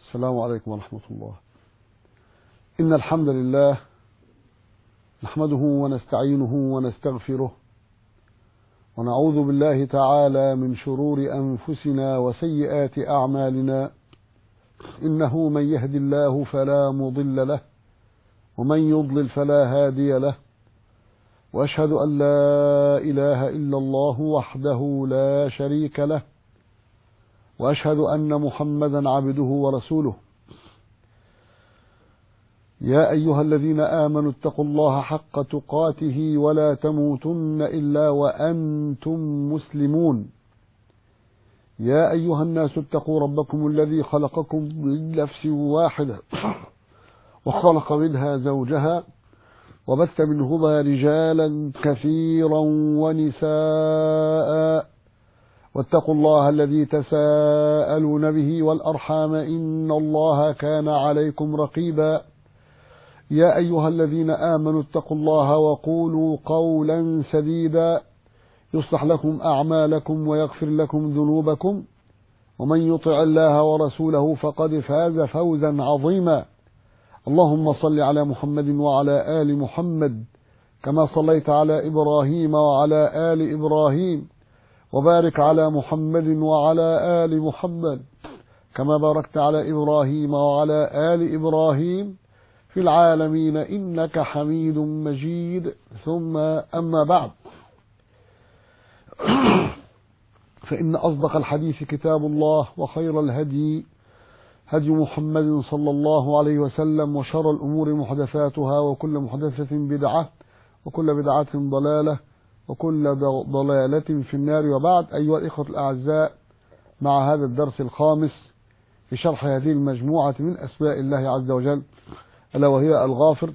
السلام عليكم ورحمة الله إن الحمد لله نحمده ونستعينه ونستغفره ونعوذ بالله تعالى من شرور أنفسنا وسيئات أعمالنا إنه من يهد الله فلا مضل له ومن يضلل فلا هادي له وأشهد أن لا إله إلا الله وحده لا شريك له واشهد ان محمدا عبده ورسوله يا ايها الذين امنوا اتقوا الله حق تقاته ولا تموتن الا وانتم مسلمون يا ايها الناس اتقوا ربكم الذي خلقكم من نفس واحده وخلق منها زوجها وبث منهما رجالا كثيرا ونساء واتقوا الله الذي تساءلون به والأرحام إن الله كان عليكم رقيبا يا أيها الذين آمنوا اتقوا الله وقولوا قولا سديدا يصلح لكم أعمالكم ويغفر لكم ذنوبكم ومن يطع الله ورسوله فقد فاز فوزا عظيما اللهم صل على محمد وعلى آل محمد كما صليت على إبراهيم وعلى آل إبراهيم وبارك على محمد وعلى آل محمد كما باركت على إبراهيم وعلى آل إبراهيم في العالمين إنك حميد مجيد ثم أما بعد فإن أصدق الحديث كتاب الله وخير الهدي هدي محمد صلى الله عليه وسلم وشر الأمور محدثاتها وكل محدثة بدعة وكل بدعة ضلالة وكل ضلالة في النار وبعد أيها الإخوة الأعزاء مع هذا الدرس الخامس في شرح هذه المجموعة من أسماء الله عز وجل ألا وهي الغافر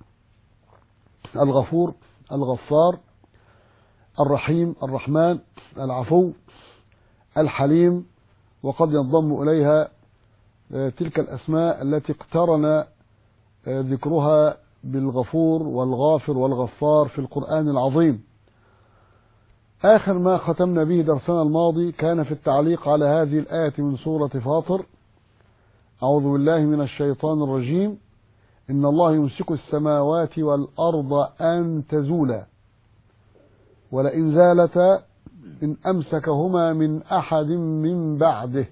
الغفور الغفار الرحيم الرحمن العفو الحليم وقد ينضم إليها تلك الأسماء التي اقترن ذكرها بالغفور والغافر والغفار في القرآن العظيم آخر ما ختمنا به درسنا الماضي كان في التعليق على هذه الآية من سورة فاطر أعوذ بالله من الشيطان الرجيم إن الله يمسك السماوات والأرض أن تزولا ولئن زالتا إن أمسكهما من أحد من بعده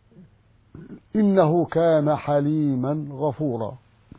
إنه كان حليما غفورا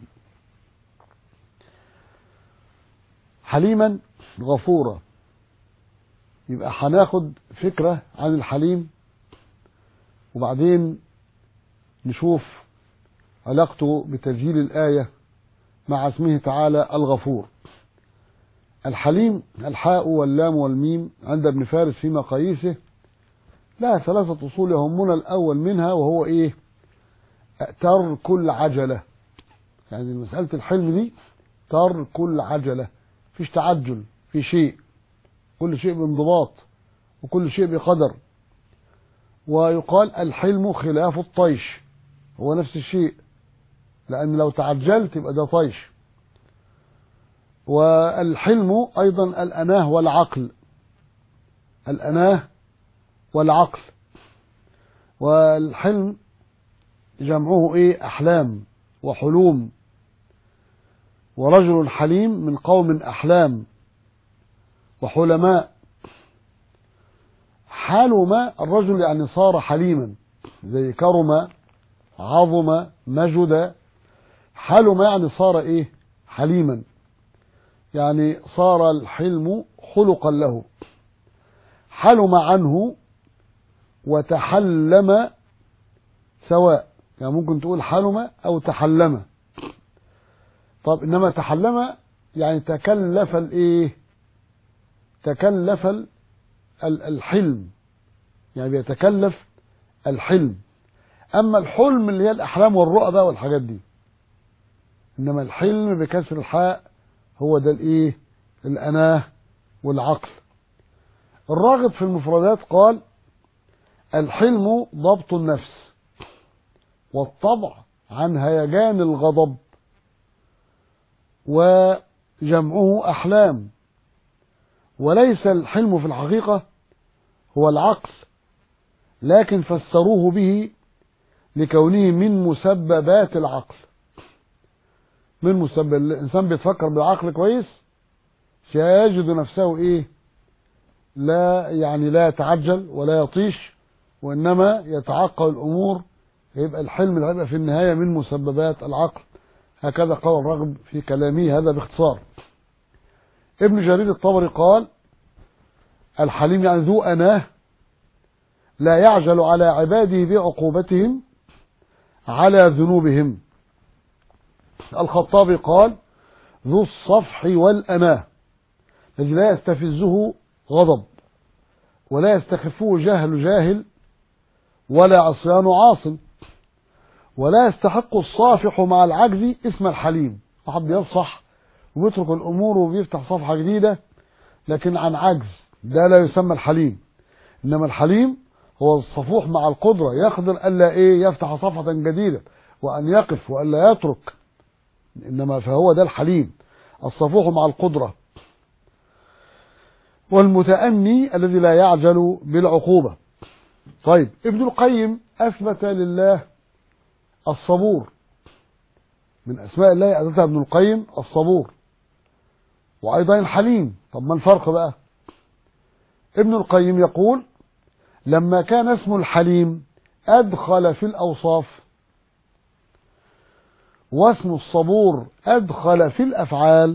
حليما غفورا يبقى هناخد فكرة عن الحليم وبعدين نشوف علاقته بتسجيل الآية مع اسمه تعالى الغفور الحليم الحاء واللام والميم عند ابن فارس في مقاييسه لها ثلاثة أصول يهمنا الأول منها وهو إيه ترك العجلة يعني مسألة الحلم دي ترك العجلة فيش تعجل في شيء كل شيء بانضباط وكل شيء بقدر ويقال الحلم خلاف الطيش هو نفس الشيء لأن لو تعجلت يبقى ده طيش والحلم أيضا الأناه والعقل الأناه والعقل والحلم جمعه إيه أحلام وحلوم ورجل حليم من قوم أحلام وحلماء حلم الرجل يعني صار حليما زي كرم عظم مجد حلم يعني صار ايه حليما يعني صار الحلم خلقا له حلم عنه وتحلم سواء يعني ممكن تقول حلم او تحلم طب انما تحلم يعني تكلف الايه تكلف الحلم يعني بيتكلف الحلم أما الحلم اللي هي الأحلام والرؤى بقى والحاجات دي إنما الحلم بكسر الحاء هو ده الإيه الأناه والعقل الراغب في المفردات قال الحلم ضبط النفس والطبع عن هيجان الغضب وجمعه أحلام وليس الحلم في الحقيقة هو العقل لكن فسروه به لكونه من مسببات العقل من مسبب الإنسان بيتفكر بالعقل كويس سيجد نفسه إيه لا يعني لا يتعجل ولا يطيش وإنما يتعقل الأمور يبقى الحلم اللي هيبقى في النهاية من مسببات العقل هكذا قال الرغب في كلامه هذا باختصار ابن جرير الطبري قال الحليم يعني ذو أناه لا يعجل على عباده بعقوبتهم على ذنوبهم الخطابي قال ذو الصفح والأناه الذي لا يستفزه غضب ولا يستخفه جهل جاهل ولا عصيان عاص ولا يستحق الصافح مع العجز اسم الحليم واحد بيصفح وبيترك الأمور وبيفتح صفحة جديدة لكن عن عجز ده لا يسمى الحليم إنما الحليم هو الصفوح مع القدرة يقدر ألا إيه يفتح صفحة جديدة وأن يقف وألا يترك إنما فهو ده الحليم الصفوح مع القدرة والمتأني الذي لا يعجل بالعقوبة طيب ابن القيم أثبت لله الصبور من أسماء الله أثبتها ابن القيم الصبور وأيضا الحليم طب ما الفرق بقى ابن القيم يقول لما كان اسم الحليم أدخل في الأوصاف واسم الصبور أدخل في الأفعال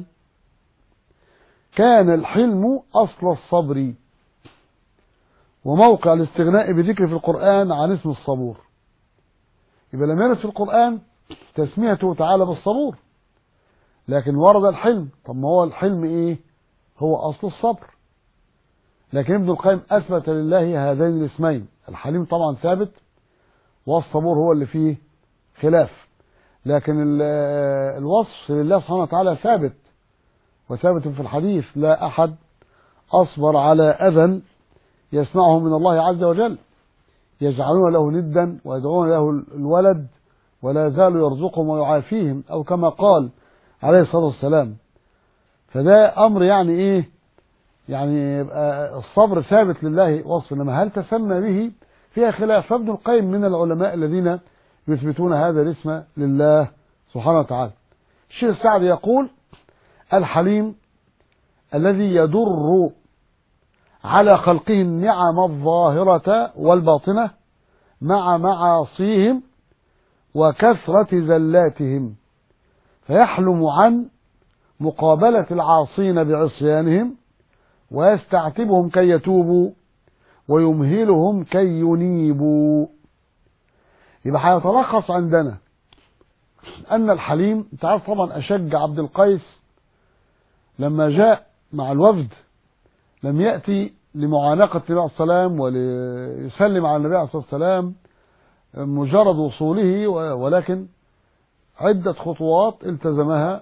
كان الحلم أصل الصبر وموقع الاستغناء بذكر في القرآن عن اسم الصبور يبقى لم يرد في القرآن تسميته تعالى بالصبور لكن ورد الحلم طب ما هو الحلم ايه هو أصل الصبر لكن ابن القيم أثبت لله هذين الاسمين الحليم طبعا ثابت والصبور هو اللي فيه خلاف لكن الوصف لله سبحانه وتعالى ثابت وثابت في الحديث لا أحد أصبر على أذى يسمعه من الله عز وجل يجعلون له ندا ويدعون له الولد ولا يزال يرزقهم ويعافيهم أو كما قال عليه الصلاة والسلام فده أمر يعني إيه يعني يبقى الصبر ثابت لله وصف إنما هل تسمى به فيها خلاف فابن القيم من العلماء الذين يثبتون هذا الاسم لله سبحانه وتعالى الشيخ السعدي يقول الحليم الذي يدر على خلقه النعم الظاهرة والباطنة مع معاصيهم وكثرة زلاتهم فيحلم عن مقابلة العاصين بعصيانهم ويستعتبهم كي يتوبوا ويمهلهم كي ينيبوا يبقى هيتلخص عندنا أن الحليم أنت عارف طبعا أشج عبد القيس لما جاء مع الوفد لم يأتي لمعانقة النبي عليه السلام وليسلم على النبي عليه الصلاة والسلام مجرد وصوله ولكن عدة خطوات التزمها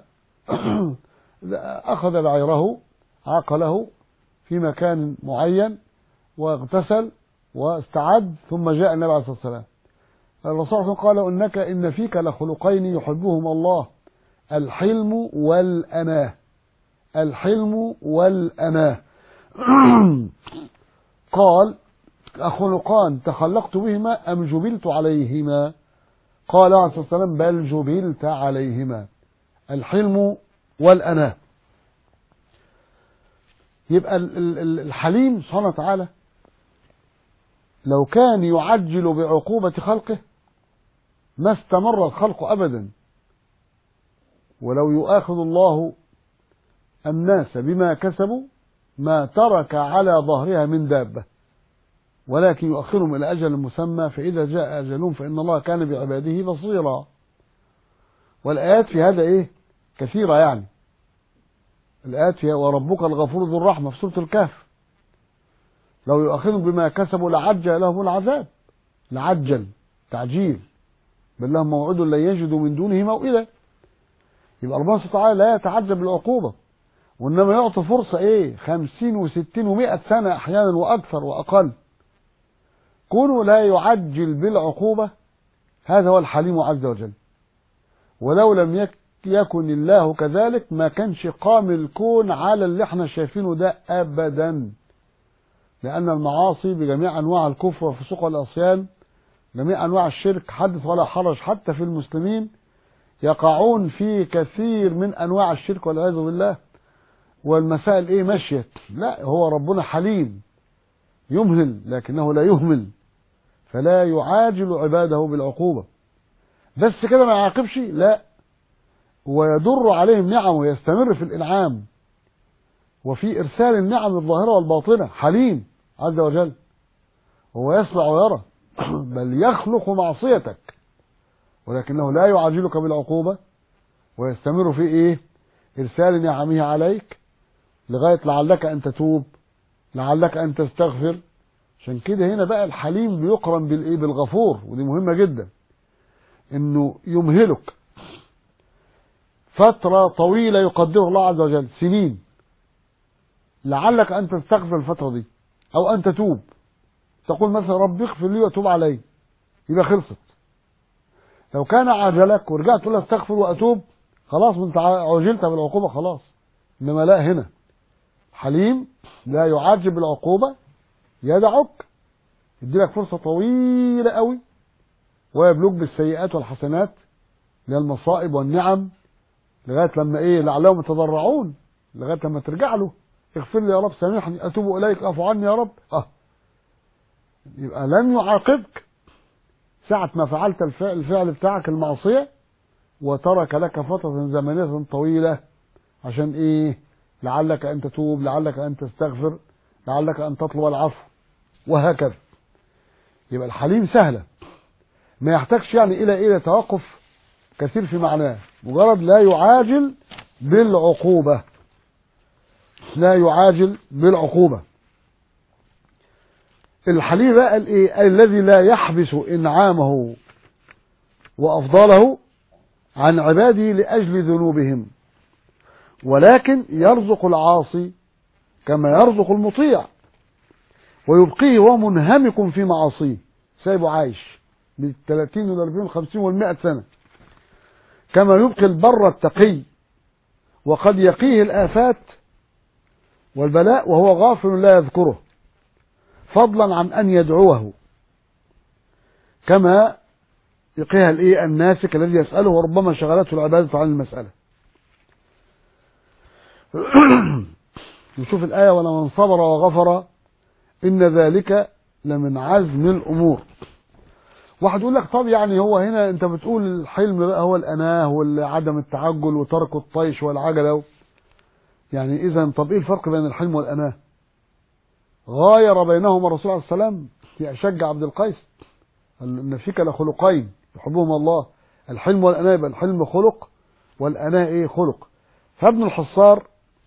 أخذ بعيره عقله في مكان معين واغتسل واستعد ثم جاء النبي عليه الصلاة والسلام الرسول صلى الله عليه وسلم قال إنك إن فيك لخلقين يحبهما الله الحلم والأناه الحلم والأناه قال أخلقان تخلقت بهما أم جبلت عليهما قال عليه الصلاة والسلام بل جبلت عليهما الحلم والأناه يبقى الحليم سبحانه وتعالى لو كان يعجل بعقوبة خلقه ما استمر الخلق أبدا ولو يؤاخذ الله الناس بما كسبوا ما ترك على ظهرها من دابة ولكن يؤخرهم إلى أجل مسمى فإذا جاء أجلهم فإن الله كان بعباده بصيرا والآيات في هذا إيه كثيرة يعني الآيات فيها وربك الغفور ذو الرحمة في سورة الكهف لو يؤخذهم بما كسبوا لعجل لهم العذاب لعجل تعجيل بل لهم موعد لن يجدوا من دونه موئلا يبقى ربنا سبحانه وتعالى لا يتعجب بالعقوبة وإنما يعطي فرصة إيه خمسين وستين ومائة سنة أحيانا وأكثر وأقل كونه لا يعجل بالعقوبة هذا هو الحليم عز وجل ولو لم يكن الله كذلك ما كانش قام الكون على اللي احنا شايفينه ده أبدا لأن المعاصي بجميع أنواع الكفر والفسوق والعصيان جميع أنواع الشرك حدث ولا حرج حتى في المسلمين يقعون في كثير من أنواع الشرك والعياذ بالله والمسائل إيه مشيت لا هو ربنا حليم يمهل لكنه لا يهمل فلا يعاجل عباده بالعقوبة بس كده ما يعاقبش لا ويدر عليهم نعم ويستمر في الإنعام وفي إرسال النعم الظاهرة والباطنة حليم عز وجل هو يسمع ويرى بل يخلق معصيتك ولكنه لا يعاجلك بالعقوبة ويستمر في إيه إرسال نعمه عليك لغاية لعلك أن تتوب لعلك أن تستغفر عشان كده هنا بقى الحليم بيقرن بالإيه بالغفور ودي مهمة جدا إنه يمهلك فترة طويلة يقدرها الله عز وجل سنين لعلك أن تستغفر الفترة دي أو أن تتوب تقول مثلا رب اغفر لي وتوب علي يبقى خلصت لو كان عجلك ورجعت تقول استغفر واتوب خلاص انت عجلت بالعقوبه خلاص انما لا هنا حليم لا يعجل بالعقوبه يدعك يديلك فرصه طويله قوي ويبلوك بالسيئات والحسنات من المصائب والنعم لغايه لما ايه لعلهم يتضرعون لغايه لما ترجع له اغفر لي يا رب سامحني اتوب اليك اعفو عني يا رب اه يبقى لن يعاقبك ساعة ما فعلت الفعل, الفعل بتاعك المعصية وترك لك فترة زمنية طويلة عشان ايه لعلك ان تتوب لعلك ان تستغفر لعلك ان تطلب العفو وهكذا يبقى الحليم سهلة ما يحتاجش يعني الى الى توقف كثير في معناه مجرد لا يعاجل بالعقوبة لا يعاجل بالعقوبة الحليم بقى الايه الذي لا يحبس انعامه وافضاله عن عباده لاجل ذنوبهم ولكن يرزق العاصي كما يرزق المطيع ويبقيه وهو منهمك في معاصيه سايبه عايش من 30 وال 40 وال 50 وال 100 سنه كما يبقي البر التقي وقد يقيه الآفات والبلاء وهو غافل لا يذكره فضلا عن أن يدعوه كما يقيها الايه الناسك الذي يسأله وربما شغلته العبادة عن المسألة نشوف الآية ولمن صبر وغفر إن ذلك لمن عزم الأمور واحد يقول لك طب يعني هو هنا انت بتقول الحلم بقى هو الأناه وعدم التعجل وترك الطيش والعجلة يعني إذا طب إيه الفرق بين الحلم والأناه غاير بينهما الرسول عليه السلام في أشج عبد القيس إن فيك لخلقين يحبهم الله الحلم والأناة يبقى الحلم خلق والأناة إيه خلق فابن الحصار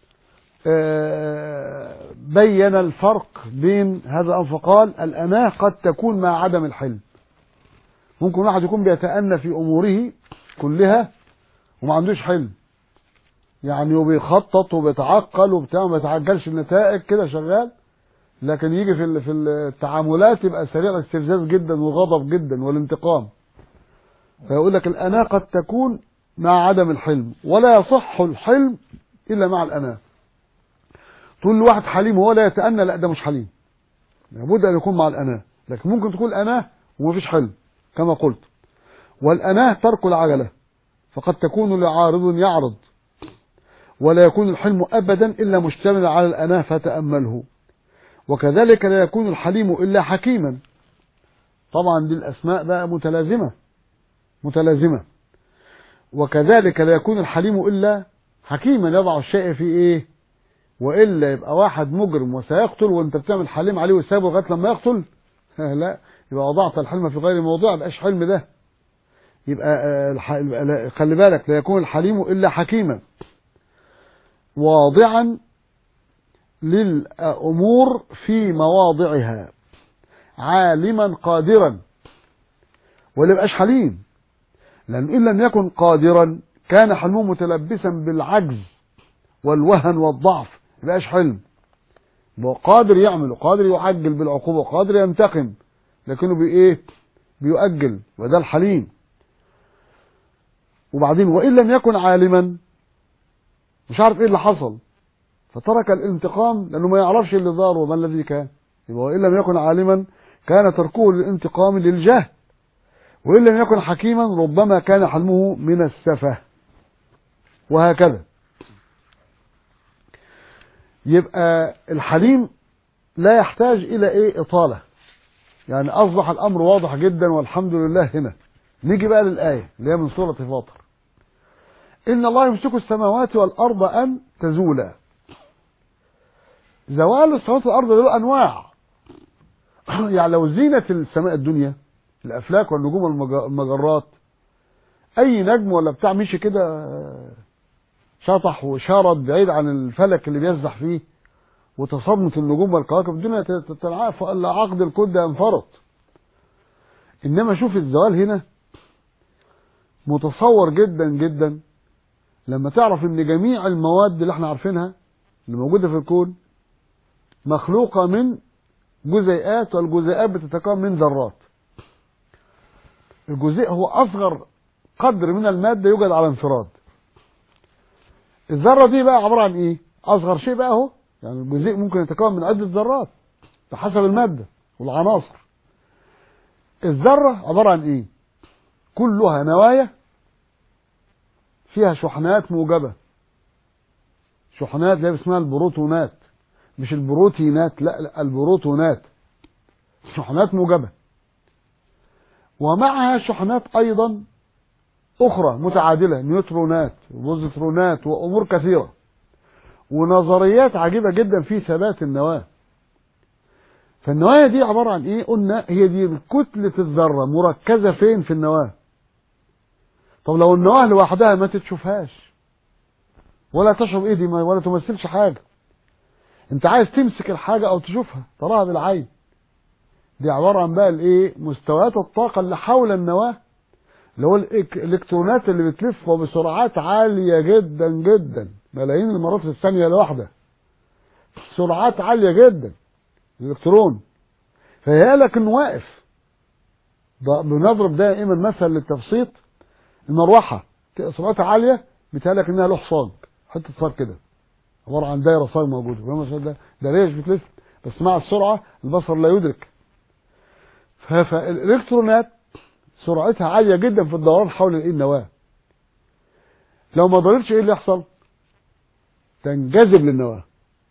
بين الفرق بين هذا الأمر فقال الأناة قد تكون مع عدم الحلم ممكن واحد يكون بيتأنى في أموره كلها وما عندوش حلم يعني وبيخطط وبيتعقل وبتاع ما بيتعجلش النتائج كده شغال لكن يجي في في التعاملات يبقى سريع الاستفزاز جدا وغضب جدا والانتقام فيقول لك الأناة قد تكون مع عدم الحلم ولا يصح الحلم إلا مع الأناة تقول لواحد حليم وهو لا يتأنى لا ده مش حليم لابد أن يكون مع الأناة لكن ممكن تكون أناة ومفيش حلم كما قلت والأناة ترك العجلة فقد تكون لعارض يعرض ولا يكون الحلم أبدا إلا مشتملا على الأناة فتأمله وكذلك لا يكون الحليم إلا حكيما طبعا دي الأسماء بقى متلازمة متلازمة وكذلك لا يكون الحليم إلا حكيما يضع الشيء في إيه وإلا يبقى واحد مجرم وسيقتل وانت بتعمل حليم عليه وسابه لغاية لما يقتل لا يبقى وضعت الحلم في غير موضوع يبقاش حلم ده يبقى خلي بالك لا يكون الحليم إلا حكيما واضعا للأمور في مواضعها عالما قادرا ولا يبقاش حليم لأن إن لم يكن قادرا كان حلمه متلبسا بالعجز والوهن والضعف يبقاش حلم هو قادر يعمل وقادر يعجل بالعقوبة وقادر ينتقم لكنه بإيه بيؤجل وده الحليم وبعدين وإن لم يكن عالما مش عارف إيه اللي حصل فترك الانتقام لأنه ما يعرفش اللي ضار وما الذي كان يبقى وإن لم يكن عالما كان تركه للانتقام للجهل وإن لم يكن حكيما ربما كان حلمه من السفه وهكذا يبقى الحليم لا يحتاج إلى إيه إطالة يعني أصبح الأمر واضح جدا والحمد لله هنا نيجي بقى للآية اللي هي من سورة فاطر إن الله يمسك السماوات والأرض أن تزولا زوال السماوات والأرض له أنواع يعني لو زينة السماء الدنيا الأفلاك والنجوم والمجرات أي نجم ولا بتاع مشي كده شطح وشرد بعيد عن الفلك اللي بيسبح فيه وتصادمت النجوم والكواكب الدنيا تتعرف الا عقد الكون ده ينفرط انما شوف الزوال هنا متصور جدا جدا لما تعرف ان جميع المواد اللي احنا عارفينها اللي موجوده في الكون مخلوقه من جزيئات والجزيئات بتتكون من ذرات الجزيء هو اصغر قدر من الماده يوجد على انفراد الذره دي بقى عباره عن ايه اصغر شيء بقى اهو يعني الجزيء ممكن يتكون من عدة ذرات بحسب المادة والعناصر الذرة عبارة عن ايه كلها نوايا فيها شحنات موجبة شحنات اللي اسمها البروتونات مش البروتينات لا, لا البروتونات شحنات موجبة ومعها شحنات أيضا أخرى متعادلة نيوترونات وبوزيترونات وأمور كثيرة ونظريات عجيبة جدا في ثبات النواة فالنواة دي عبارة عن ايه قلنا هي دي كتلة الذرة مركزة فين في النواة طب لو النواة لوحدها ما تشوفهاش ولا تشعر ايه دي ولا تمثلش حاجة انت عايز تمسك الحاجة او تشوفها تراها بالعين دي عبارة عن بقى الايه مستويات الطاقة اللي حول النواة اللي هو الالكترونات اللي بتلف وبسرعات عالية جدا جدا ملايين المرات في الثانية الواحدة سرعات عالية جدا الإلكترون فهي لك إنه واقف بنضرب دائما مثل للتبسيط المروحة سرعتها عالية بيتهيألك إنها له حصان حتة صار كده عبارة عن دايرة صار موجودة ده ده ريش بتلف بس مع السرعة البصر لا يدرك فالإلكترونات سرعتها عالية جدا في الدوران حول النواة لو ما ضربتش ايه اللي يحصل تنجذب للنواة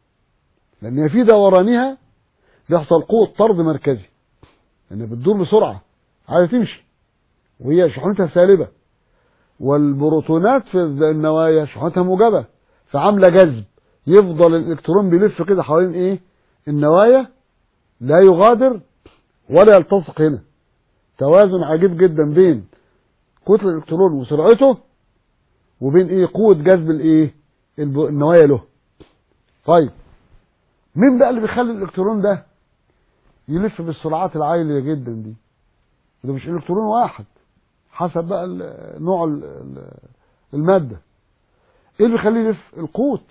لأن في دورانها بيحصل قوة طرد مركزي لأنها بتدور بسرعة عايزة تمشي وهي شحنتها سالبة والبروتونات في النوايا شحنتها موجبة فعاملة جذب يفضل الإلكترون بيلف كده حوالين إيه النوايا لا يغادر ولا يلتصق هنا توازن عجيب جدا بين كتلة الإلكترون وسرعته وبين إيه قوة جذب الإيه النوايا له طيب مين بقى اللي بيخلي الالكترون ده يلف بالسرعات العاليه جدا دي ده مش الكترون واحد حسب بقى نوع الماده ايه اللي بيخليه يلف القوت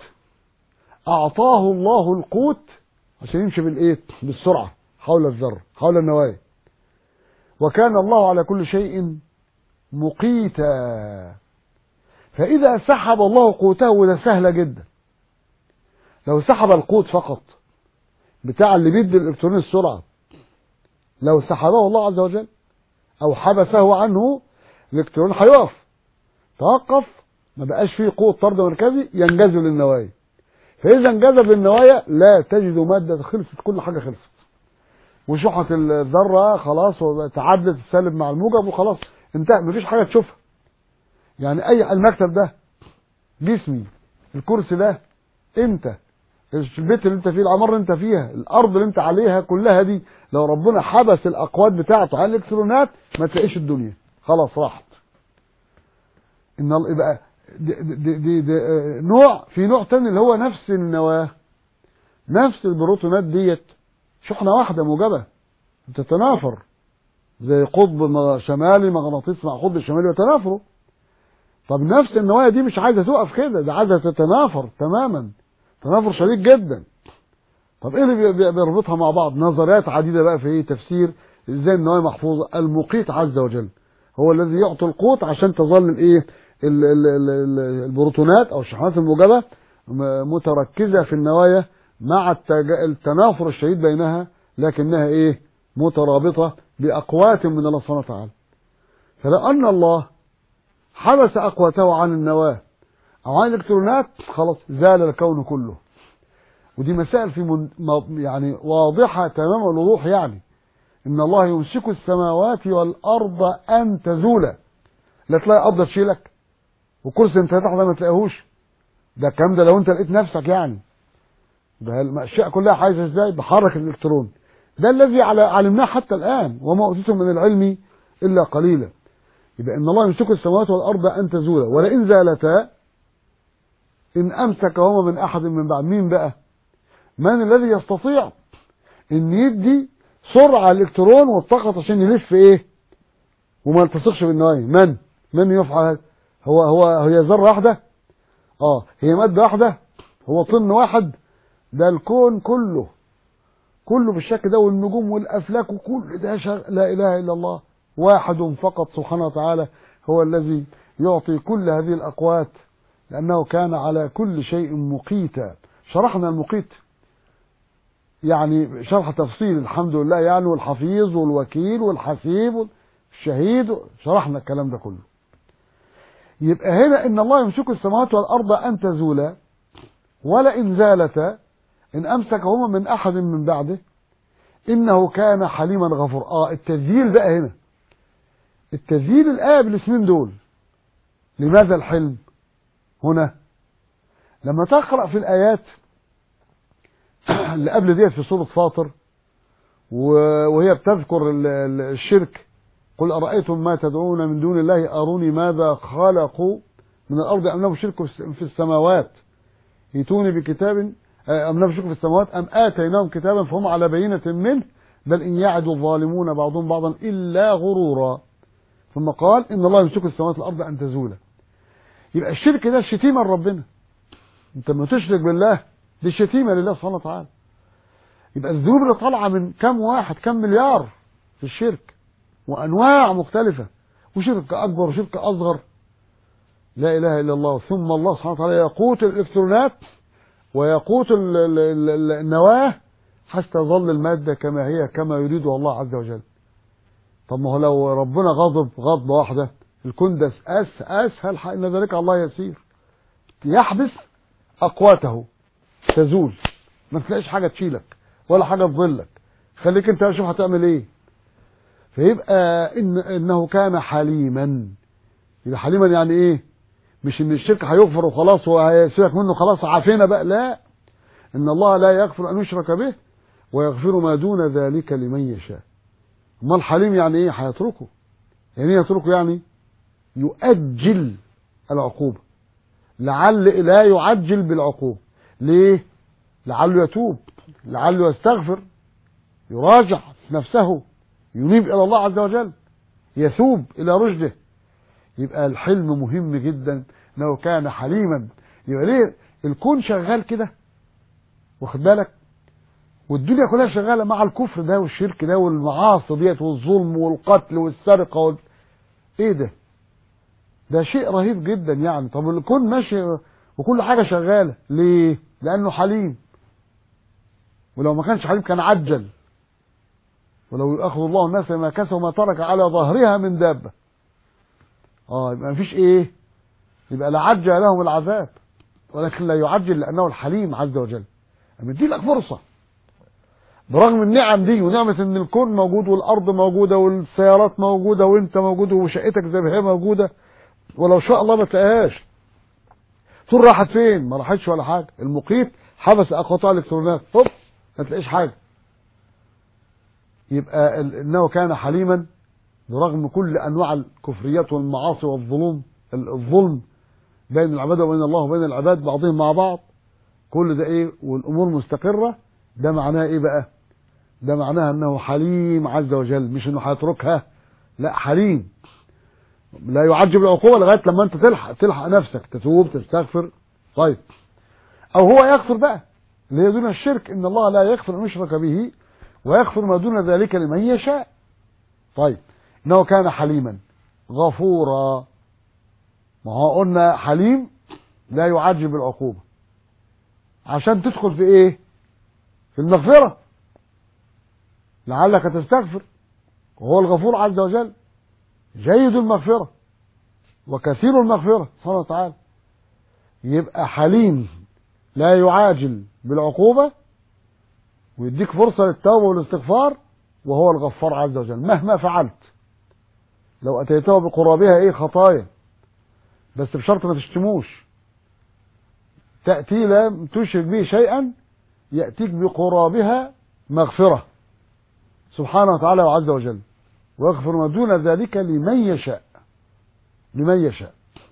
اعطاه الله القوت عشان يمشي بالايه بالسرعه حول الذره حول النوايا وكان الله على كل شيء مقيتا فإذا سحب الله قوته وده سهلة جدا لو سحب القوت فقط بتاع اللي بيدي الإلكترون السرعة لو سحبه الله عز وجل أو حبسه عنه الإلكترون هيقف توقف ما بقاش فيه قوة طرد مركزي ينجذب للنوايا فإذا انجذب للنوايا لا تجد مادة خلصت كل حاجة خلصت وشحة الذرة خلاص وتعادلت السالب مع الموجب وخلاص انتهى مفيش حاجة تشوفها يعني اي المكتب ده جسمي الكرسي ده انت البيت اللي انت فيه العمارة اللي انت فيها الارض اللي انت عليها كلها دي لو ربنا حبس الاقوات بتاعته على الالكترونات ما تلاقيش الدنيا خلاص راحت ان يبقى دي, دي, دي, دي نوع في نوع تاني اللي هو نفس النواه نفس البروتونات ديت شحنه واحده موجبه بتتنافر زي قطب شمالي مغناطيس مع قطب شمالي وتنافروا طب نفس النوايا دي مش عايزه تقف كده ده عايزه تتنافر تماما تنافر شديد جدا طب ايه اللي بيربطها مع بعض نظريات عديده بقى في ايه تفسير ازاي النوايا محفوظه المقيت عز وجل هو الذي يعطي القوت عشان تظل الايه البروتونات او الشحنات الموجبه متركزه في النوايا مع التنافر الشديد بينها لكنها ايه مترابطه باقوات من الله سبحانه وتعالى فلو أن الله حبس أقوته عن النواة أو عن الإلكترونات خلاص زال الكون كله ودي مسائل في من يعني واضحة تمام الوضوح يعني إن الله يمسك السماوات والأرض أن تزولا لا تلاقي أرض تشيلك وكرسي أنت تحت ما تلاقيهوش ده الكلام ده لو أنت لقيت نفسك يعني ده الأشياء كلها حاجة إزاي بحرك الإلكترون ده الذي علمناه حتى الآن وما أوتيتم من العلم إلا قليلا يبقى إن الله يمسك السماوات والأرض أن تزولا ولئن زالتا إن أمسكهما من أحد من بعد مين بقى من الذي يستطيع إن يدي سرعة الإلكترون والطاقة عشان يلف إيه وما يلتصقش بالنوايا من من يفعل هذا هو هو هي ذرة واحدة اه هي مادة واحدة هو طن واحد ده الكون كله كله بالشكل ده والنجوم والافلاك وكل ده شغ... لا اله الا الله واحد فقط سبحانه وتعالى هو الذي يعطي كل هذه الاقوات لانه كان على كل شيء مقيتا شرحنا المقيت يعني شرح تفصيل الحمد لله يعني والحفيظ والوكيل والحسيب والشهيد شرحنا الكلام ده كله يبقى هنا ان الله يمسك السماوات والارض ان تزولا ولئن زالتا إن أمسكهما من أحد من بعده إنه كان حليما غفور آه التذييل بقى هنا التذييل الآية بالاسمين دول لماذا الحلم هنا لما تقرأ في الآيات اللي قبل ديت في سورة فاطر وهي بتذكر الشرك قل أرأيتم ما تدعون من دون الله أروني ماذا خلقوا من الأرض أم لهم شرك في السماوات ائتوني بكتاب أم لم في السماوات أم آتيناهم كتابا فهم على بينة منه بل إن يعد الظالمون بعضهم بعضا إلا غرورا ثم قال إن الله يمسك السماوات والأرض أن تزولا يبقى الشرك ده شتيمة لربنا أنت لما تشرك بالله دي شتيمة لله سبحانه وتعالى يبقى الذنوب اللي طالعة من كم واحد كم مليار في الشرك وأنواع مختلفة وشرك أكبر وشرك أصغر لا إله إلا الله ثم الله سبحانه وتعالى يقوت الإلكترونات ويقوت النواة حتى تظل المادة كما هي كما يريدها الله عز وجل طب ما هو لو ربنا غضب غضبة واحدة الكون ده أس أسهل إن ذلك الله يسير يحبس أقواته تزول ما تلاقيش حاجة تشيلك ولا حاجة تظلك خليك انت شوف هتعمل ايه فيبقى إن انه كان حليما يبقى حليما يعني ايه مش ان الشرك هيغفر وخلاص وهيسيبك منه خلاص عافينا بقى لا ان الله لا يغفر ان يشرك به ويغفر ما دون ذلك لمن يشاء اما الحليم يعني ايه هيتركه يعني ايه يتركه يعني يؤجل العقوبة لعل لا يعجل بالعقوبة ليه لعله يتوب لعله يستغفر يراجع نفسه ينيب إلى الله عز وجل يثوب إلى رشده يبقى الحلم مهم جدا انه كان حليما يبقى ليه الكون شغال كده واخد بالك والدنيا كلها شغاله مع الكفر ده والشرك ده والمعاصي ديت والظلم والقتل والسرقه وال... ايه ده ده شيء رهيب جدا يعني طب الكون ماشي وكل حاجه شغاله ليه لانه حليم ولو ما كانش حليم كان عجل ولو ياخذ الله الناس ما كسبوا ما ترك على ظهرها من دابه اه يبقى مفيش ايه يبقى لا عجل لهم العذاب ولكن لا يعجل لانه الحليم عز وجل مدي لك فرصه برغم النعم دي ونعمة ان الكون موجود والارض موجودة والسيارات موجودة وانت موجود وشقتك زي ما هي موجودة ولو شاء الله ما تلاقيهاش تقول راحت فين ما راحتش ولا حاجة المقيت حبس اقطاع الالكترونات هوب ما تلاقيش حاجة يبقى انه كان حليما برغم كل انواع الكفريات والمعاصي والظلم الظلم بين العباد وبين الله وبين العباد بعضهم مع بعض كل ده ايه والامور مستقره ده معناه ايه بقى ده معناها انه حليم عز وجل مش انه هيتركها لا حليم لا يعجب العقوبه لغايه لما انت تلحق تلحق نفسك تتوب تستغفر طيب او هو يغفر بقى اللي هي دون الشرك ان الله لا يغفر ان يشرك به ويغفر ما دون ذلك لمن يشاء طيب انه كان حليما غفورا ما هو قلنا حليم لا يعجب العقوبة عشان تدخل في ايه في المغفرة لعلك تستغفر وهو الغفور عز وجل جيد المغفرة وكثير المغفرة سبحانه وتعالى يبقى حليم لا يعاجل بالعقوبة ويديك فرصة للتوبة والاستغفار وهو الغفار عز وجل مهما فعلت لو أتيته بقرابها إيه خطايا بس بشرط ما تشتموش تأتي لم تشرك به شيئا يأتيك بقرابها مغفرة سبحانه وتعالى وعز وجل ويغفر ما دون ذلك لمن يشاء لمن يشاء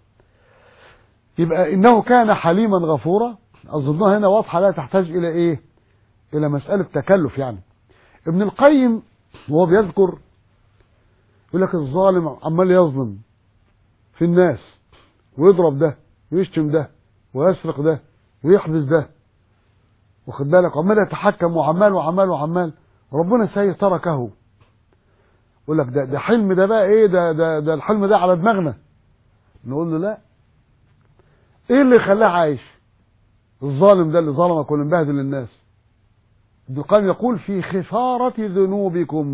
يبقى إنه كان حليما غفورا أظنها هنا واضحة لا تحتاج إلى إيه إلى مسألة تكلف يعني ابن القيم وهو بيذكر يقول لك الظالم عمال يظلم في الناس ويضرب ده ويشتم ده ويسرق ده ويحبس ده واخد بالك وعمال يتحكم وعمال وعمال وعمال ربنا سي تركه يقول لك ده ده حلم ده بقى ايه ده ده ده الحلم ده على دماغنا نقول له لا ايه اللي خلاه عايش الظالم ده اللي ظلمك واللي مبهدل الناس ابن القيم يقول في خفارة ذنوبكم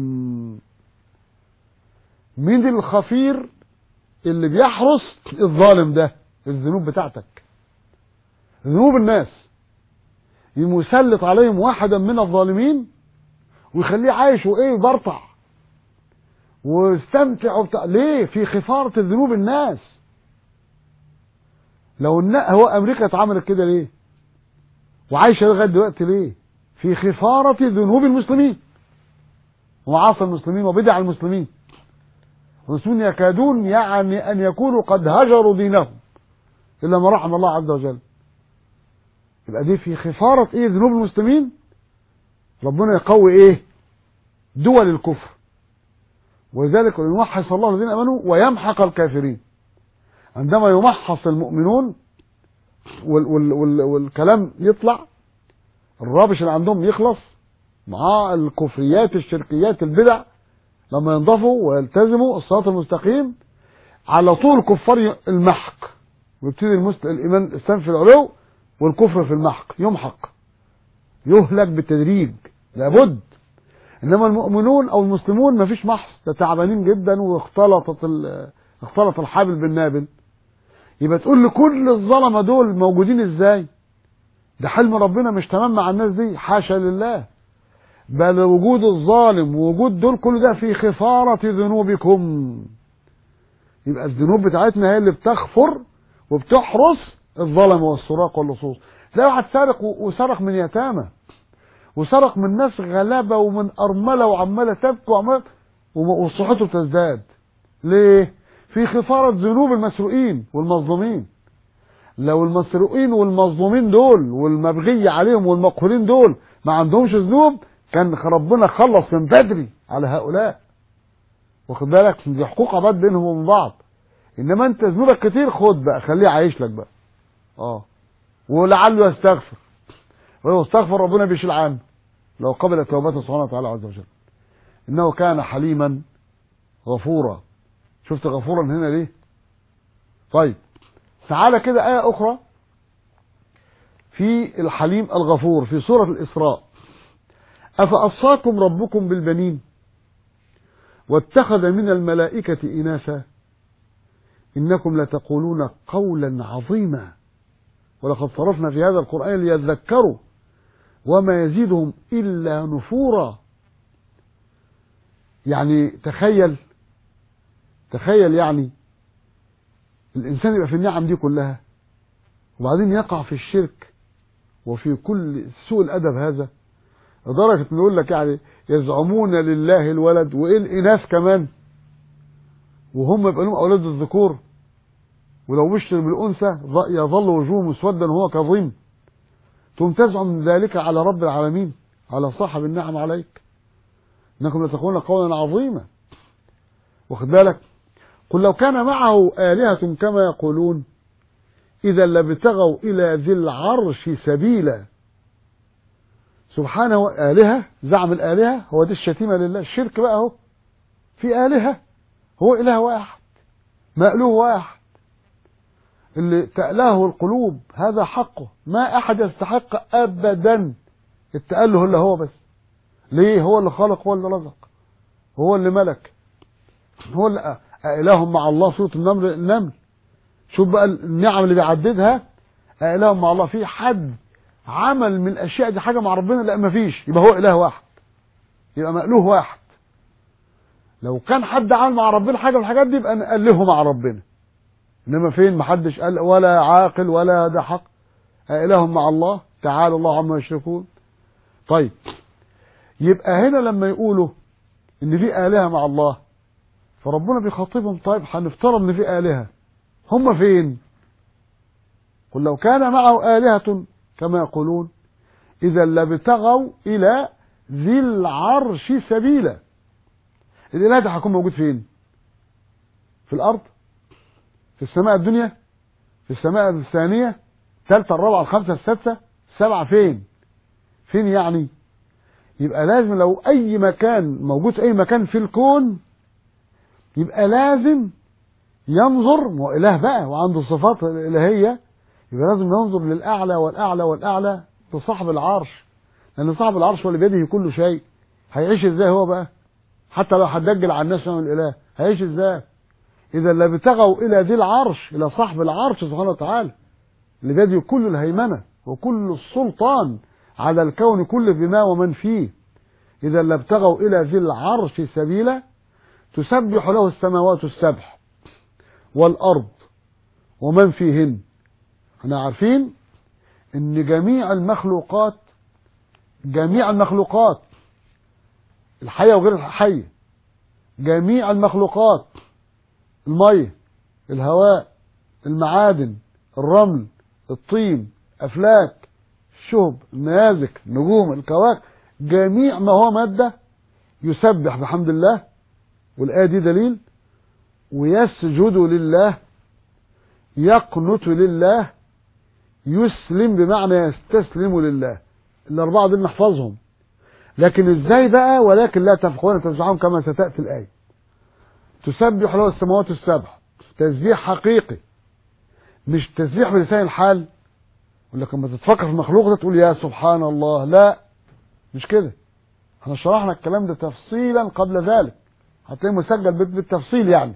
مين الخفير اللي بيحرس الظالم ده الذنوب بتاعتك ذنوب الناس يسلط عليهم واحدا من الظالمين ويخليه عايش وايه برطع واستمتع وبتاع ليه في خفارة الذنوب الناس لو هو امريكا اتعملت كده ليه وعايشه لغايه دلوقتي ليه في خفاره ذنوب المسلمين ومعاصي المسلمين وبدع المسلمين المسلمين يكادون يعني ان يكونوا قد هجروا دينهم الا ما رحم الله عز وجل يبقى دي في خفاره ايه ذنوب المسلمين ربنا يقوي ايه دول الكفر ولذلك يمحص الله الذين امنوا ويمحق الكافرين عندما يمحص المؤمنون وال وال وال والكلام يطلع الرابش اللي عندهم يخلص مع الكفريات الشركيات البدع لما ينضفوا ويلتزموا الصراط المستقيم على طول كفار المحق ويبتدي المسلم الايمان الاسلام في العلو والكفر في المحق يمحق يهلك بالتدريج لابد انما المؤمنون او المسلمون ما فيش محص ده تعبانين جدا واختلطت اختلط الحابل بالنابل يبقى تقول لي كل الظلمه دول موجودين ازاي ده حلم ربنا مش تمام مع الناس دي حاشا لله بل وجود الظالم ووجود دول كل ده في خفارة ذنوبكم يبقى الذنوب بتاعتنا هي اللي بتغفر وبتحرس الظلم والسراق واللصوص تلاقي واحد سارق وسرق من يتامى وسرق من ناس غلابة ومن أرملة وعمالة تبكي وعمالة وصحته تزداد ليه؟ في خفارة ذنوب المسروقين والمظلومين لو المسروقين والمظلومين دول والمبغي عليهم والمقهورين دول ما عندهمش ذنوب كان ربنا خلص من بدري على هؤلاء واخد بالك دي حقوق عباد بينهم وبين بعض انما انت ذنوبك كتير خد بقى خليه عايش لك بقى اه ولعله يستغفر ولو استغفر ربنا بيشيل عنه لو قبل توبته سبحانه وتعالى عز وجل انه كان حليما غفورا شفت غفورا هنا ليه طيب تعالى كده آية أخرى في الحليم الغفور في سورة الإسراء أفأصاكم ربكم بالبنين واتخذ من الملائكة إناثا إنكم لتقولون قولا عظيما ولقد صرفنا في هذا القرآن ليذكروا وما يزيدهم إلا نفورا يعني تخيل تخيل يعني الإنسان يبقى في النعم دي كلها وبعدين يقع في الشرك وفي كل سوء الأدب هذا لدرجة إنه يقول لك يعني يزعمون لله الولد وإيه الإناث كمان وهم يبقى لهم أولاد الذكور ولو بشر بالأنثى يظل وجوه مسودا وهو كظيم ثم تزعم ذلك على رب العالمين على صاحب النعم عليك انكم لتقولون قولا عظيما واخد بالك قل لو كان معه آلهة كما يقولون إذا لابتغوا إلى ذي العرش سبيلا سبحانه آلهة زعم الآلهة هو دي الشتيمة لله الشرك بقى اهو في آلهة هو إله واحد مألوه واحد اللي تألهه القلوب هذا حقه ما أحد يستحق أبدا التأله إلا هو بس ليه هو اللي خلق هو اللي رزق هو اللي ملك هو اللي أإله مع الله سورة النمل النمل شوف بقى النعم اللي بيعددها أإله مع الله في حد عمل من الأشياء دي حاجة مع ربنا لا مفيش يبقى هو إله واحد يبقى مألوه واحد لو كان حد عمل مع ربنا حاجة من الحاجات دي يبقى نأله مع ربنا إنما فين محدش قال ولا عاقل ولا ده حق أإله مع الله تعالى الله عما يشركون طيب يبقى هنا لما يقولوا إن في آلهة مع الله فربنا بيخاطبهم طيب هنفترض إن في آلهة هم فين؟ قل لو كان معه آلهة كما يقولون إذا لابتغوا إلى ذي العرش سبيلا الإله ده هيكون موجود فين؟ في الأرض؟ في السماء الدنيا؟ في السماء الثانية؟ الثالثة الرابعة الخامسة السادسة؟ السبعة فين؟ فين يعني؟ يبقى لازم لو أي مكان موجود في أي مكان في الكون يبقى لازم ينظر هو إله بقى وعنده صفات الإلهية يبقى لازم ينظر للأعلى والأعلى والأعلى لصاحب العرش لأن صاحب العرش هو اللي بيده كل شيء هيعيش ازاي هو بقى حتى لو هتدجل على الناس من الإله هيعيش ازاي إذا لابتغوا إلى ذي العرش إلى صاحب العرش سبحانه وتعالى اللي بيده كل الهيمنة وكل السلطان على الكون كله بما ومن فيه إذا لابتغوا إلى ذي العرش سبيلا تسبح له السماوات السبع والأرض ومن فيهن احنا عارفين ان جميع المخلوقات جميع المخلوقات الحية وغير الحية جميع المخلوقات المية الهواء المعادن الرمل الطين أفلاك الشهب النيازك النجوم الكواكب جميع ما هو مادة يسبح بحمد الله والآية دي دليل ويسجد لله يقنت لله يسلم بمعنى يستسلم لله الأربعة دول نحفظهم لكن ازاي بقى ولكن لا تفقهون تسبحهم كما ستأتي الآية تسبح له السماوات السبع تسبيح حقيقي مش تسبيح بلسان الحال يقول لك لما تتفكر في المخلوق ده تقول يا سبحان الله لا مش كده احنا شرحنا الكلام ده تفصيلا قبل ذلك هتلاقيه مسجل بالتفصيل يعني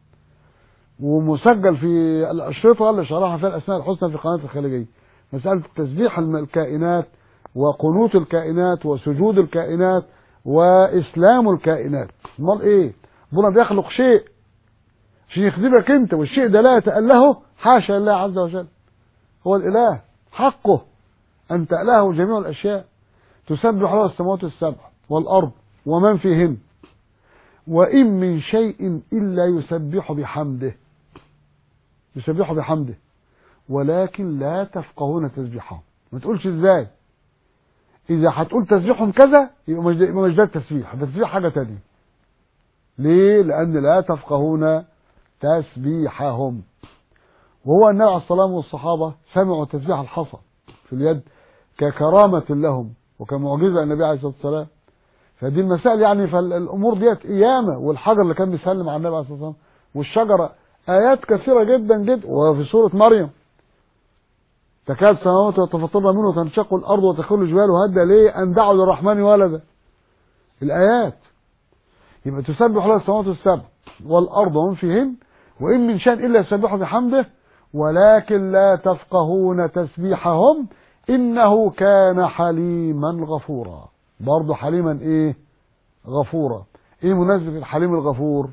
ومسجل في الأشرطة اللي شرحها فيها الأسماء الحسنى في قناة الخليجية مسألة تسبيح الكائنات وقنوت الكائنات وسجود الكائنات وإسلام الكائنات امال إيه ربنا بيخلق شيء عشان يخدمك أنت والشيء ده لا يتأله حاشا لله عز وجل هو الإله حقه أن تأله جميع الأشياء تسبح له السماوات السبع والأرض ومن فيهن وإن من شيء إلا يسبح بحمده يسبح بحمده ولكن لا تفقهون تسبيحهم ما تقولش ازاي اذا هتقول تسبيحهم كذا يبقى مش ده التسبيح ده تسبيح حاجه تانية ليه لان لا تفقهون تسبيحهم وهو النبي عليه الصلاه والصحابه سمعوا تسبيح الحصى في اليد ككرامه لهم وكمعجزه النبي عليه الصلاه والسلام فدي المسائل يعني فالامور ديت قيامه والحجر اللي كان بيسلم على النبي عليه الصلاه والسلام والشجره آيات كثيرة جدا جدا وفي سورة مريم تكاد السماوات يتفطرن منه وتنشق الأرض وتخر الجبال هدا ليه أن دعوا للرحمن ولدا الآيات يبقى تسبح له السماوات السبع والأرض ومن فيهن وإن من شأن إلا يسبحوا بحمده ولكن لا تفقهون تسبيحهم إنه كان حليما غفورا برضه حليما إيه غفورا إيه مناسبة الحليم الغفور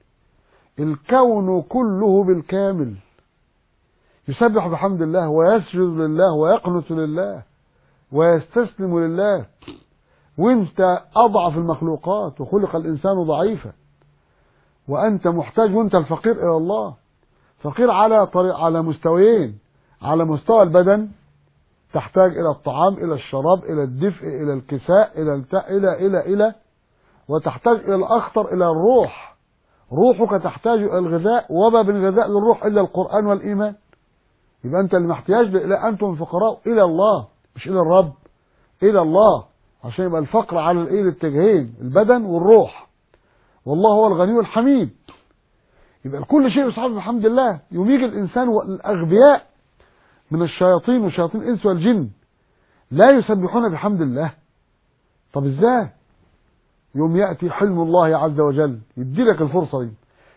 الكون كله بالكامل يسبح بحمد الله ويسجد لله ويقنت لله ويستسلم لله وانت اضعف المخلوقات وخلق الانسان ضعيفا وانت محتاج وانت الفقير الى الله فقير على طريق على مستويين على مستوى البدن تحتاج الى الطعام الى الشراب الى الدفء الى الكساء الى التاء الى الى الى وتحتاج الى الاخطر الى الروح روحك تحتاج الى الغذاء وما بالغذاء للروح الا القران والايمان يبقى انت اللي محتاج الى انتم الفقراء الى الله مش الى الرب الى الله عشان يبقى الفقر على الايه الاتجاهين البدن والروح والله هو الغني الحميد يبقى كل شيء يصحب بحمد الله يوم يجي الانسان والاغبياء من الشياطين وشياطين الانس والجن لا يسبحون بحمد الله طب ازاي يوم ياتي حلم الله عز وجل يدي لك الفرصه دي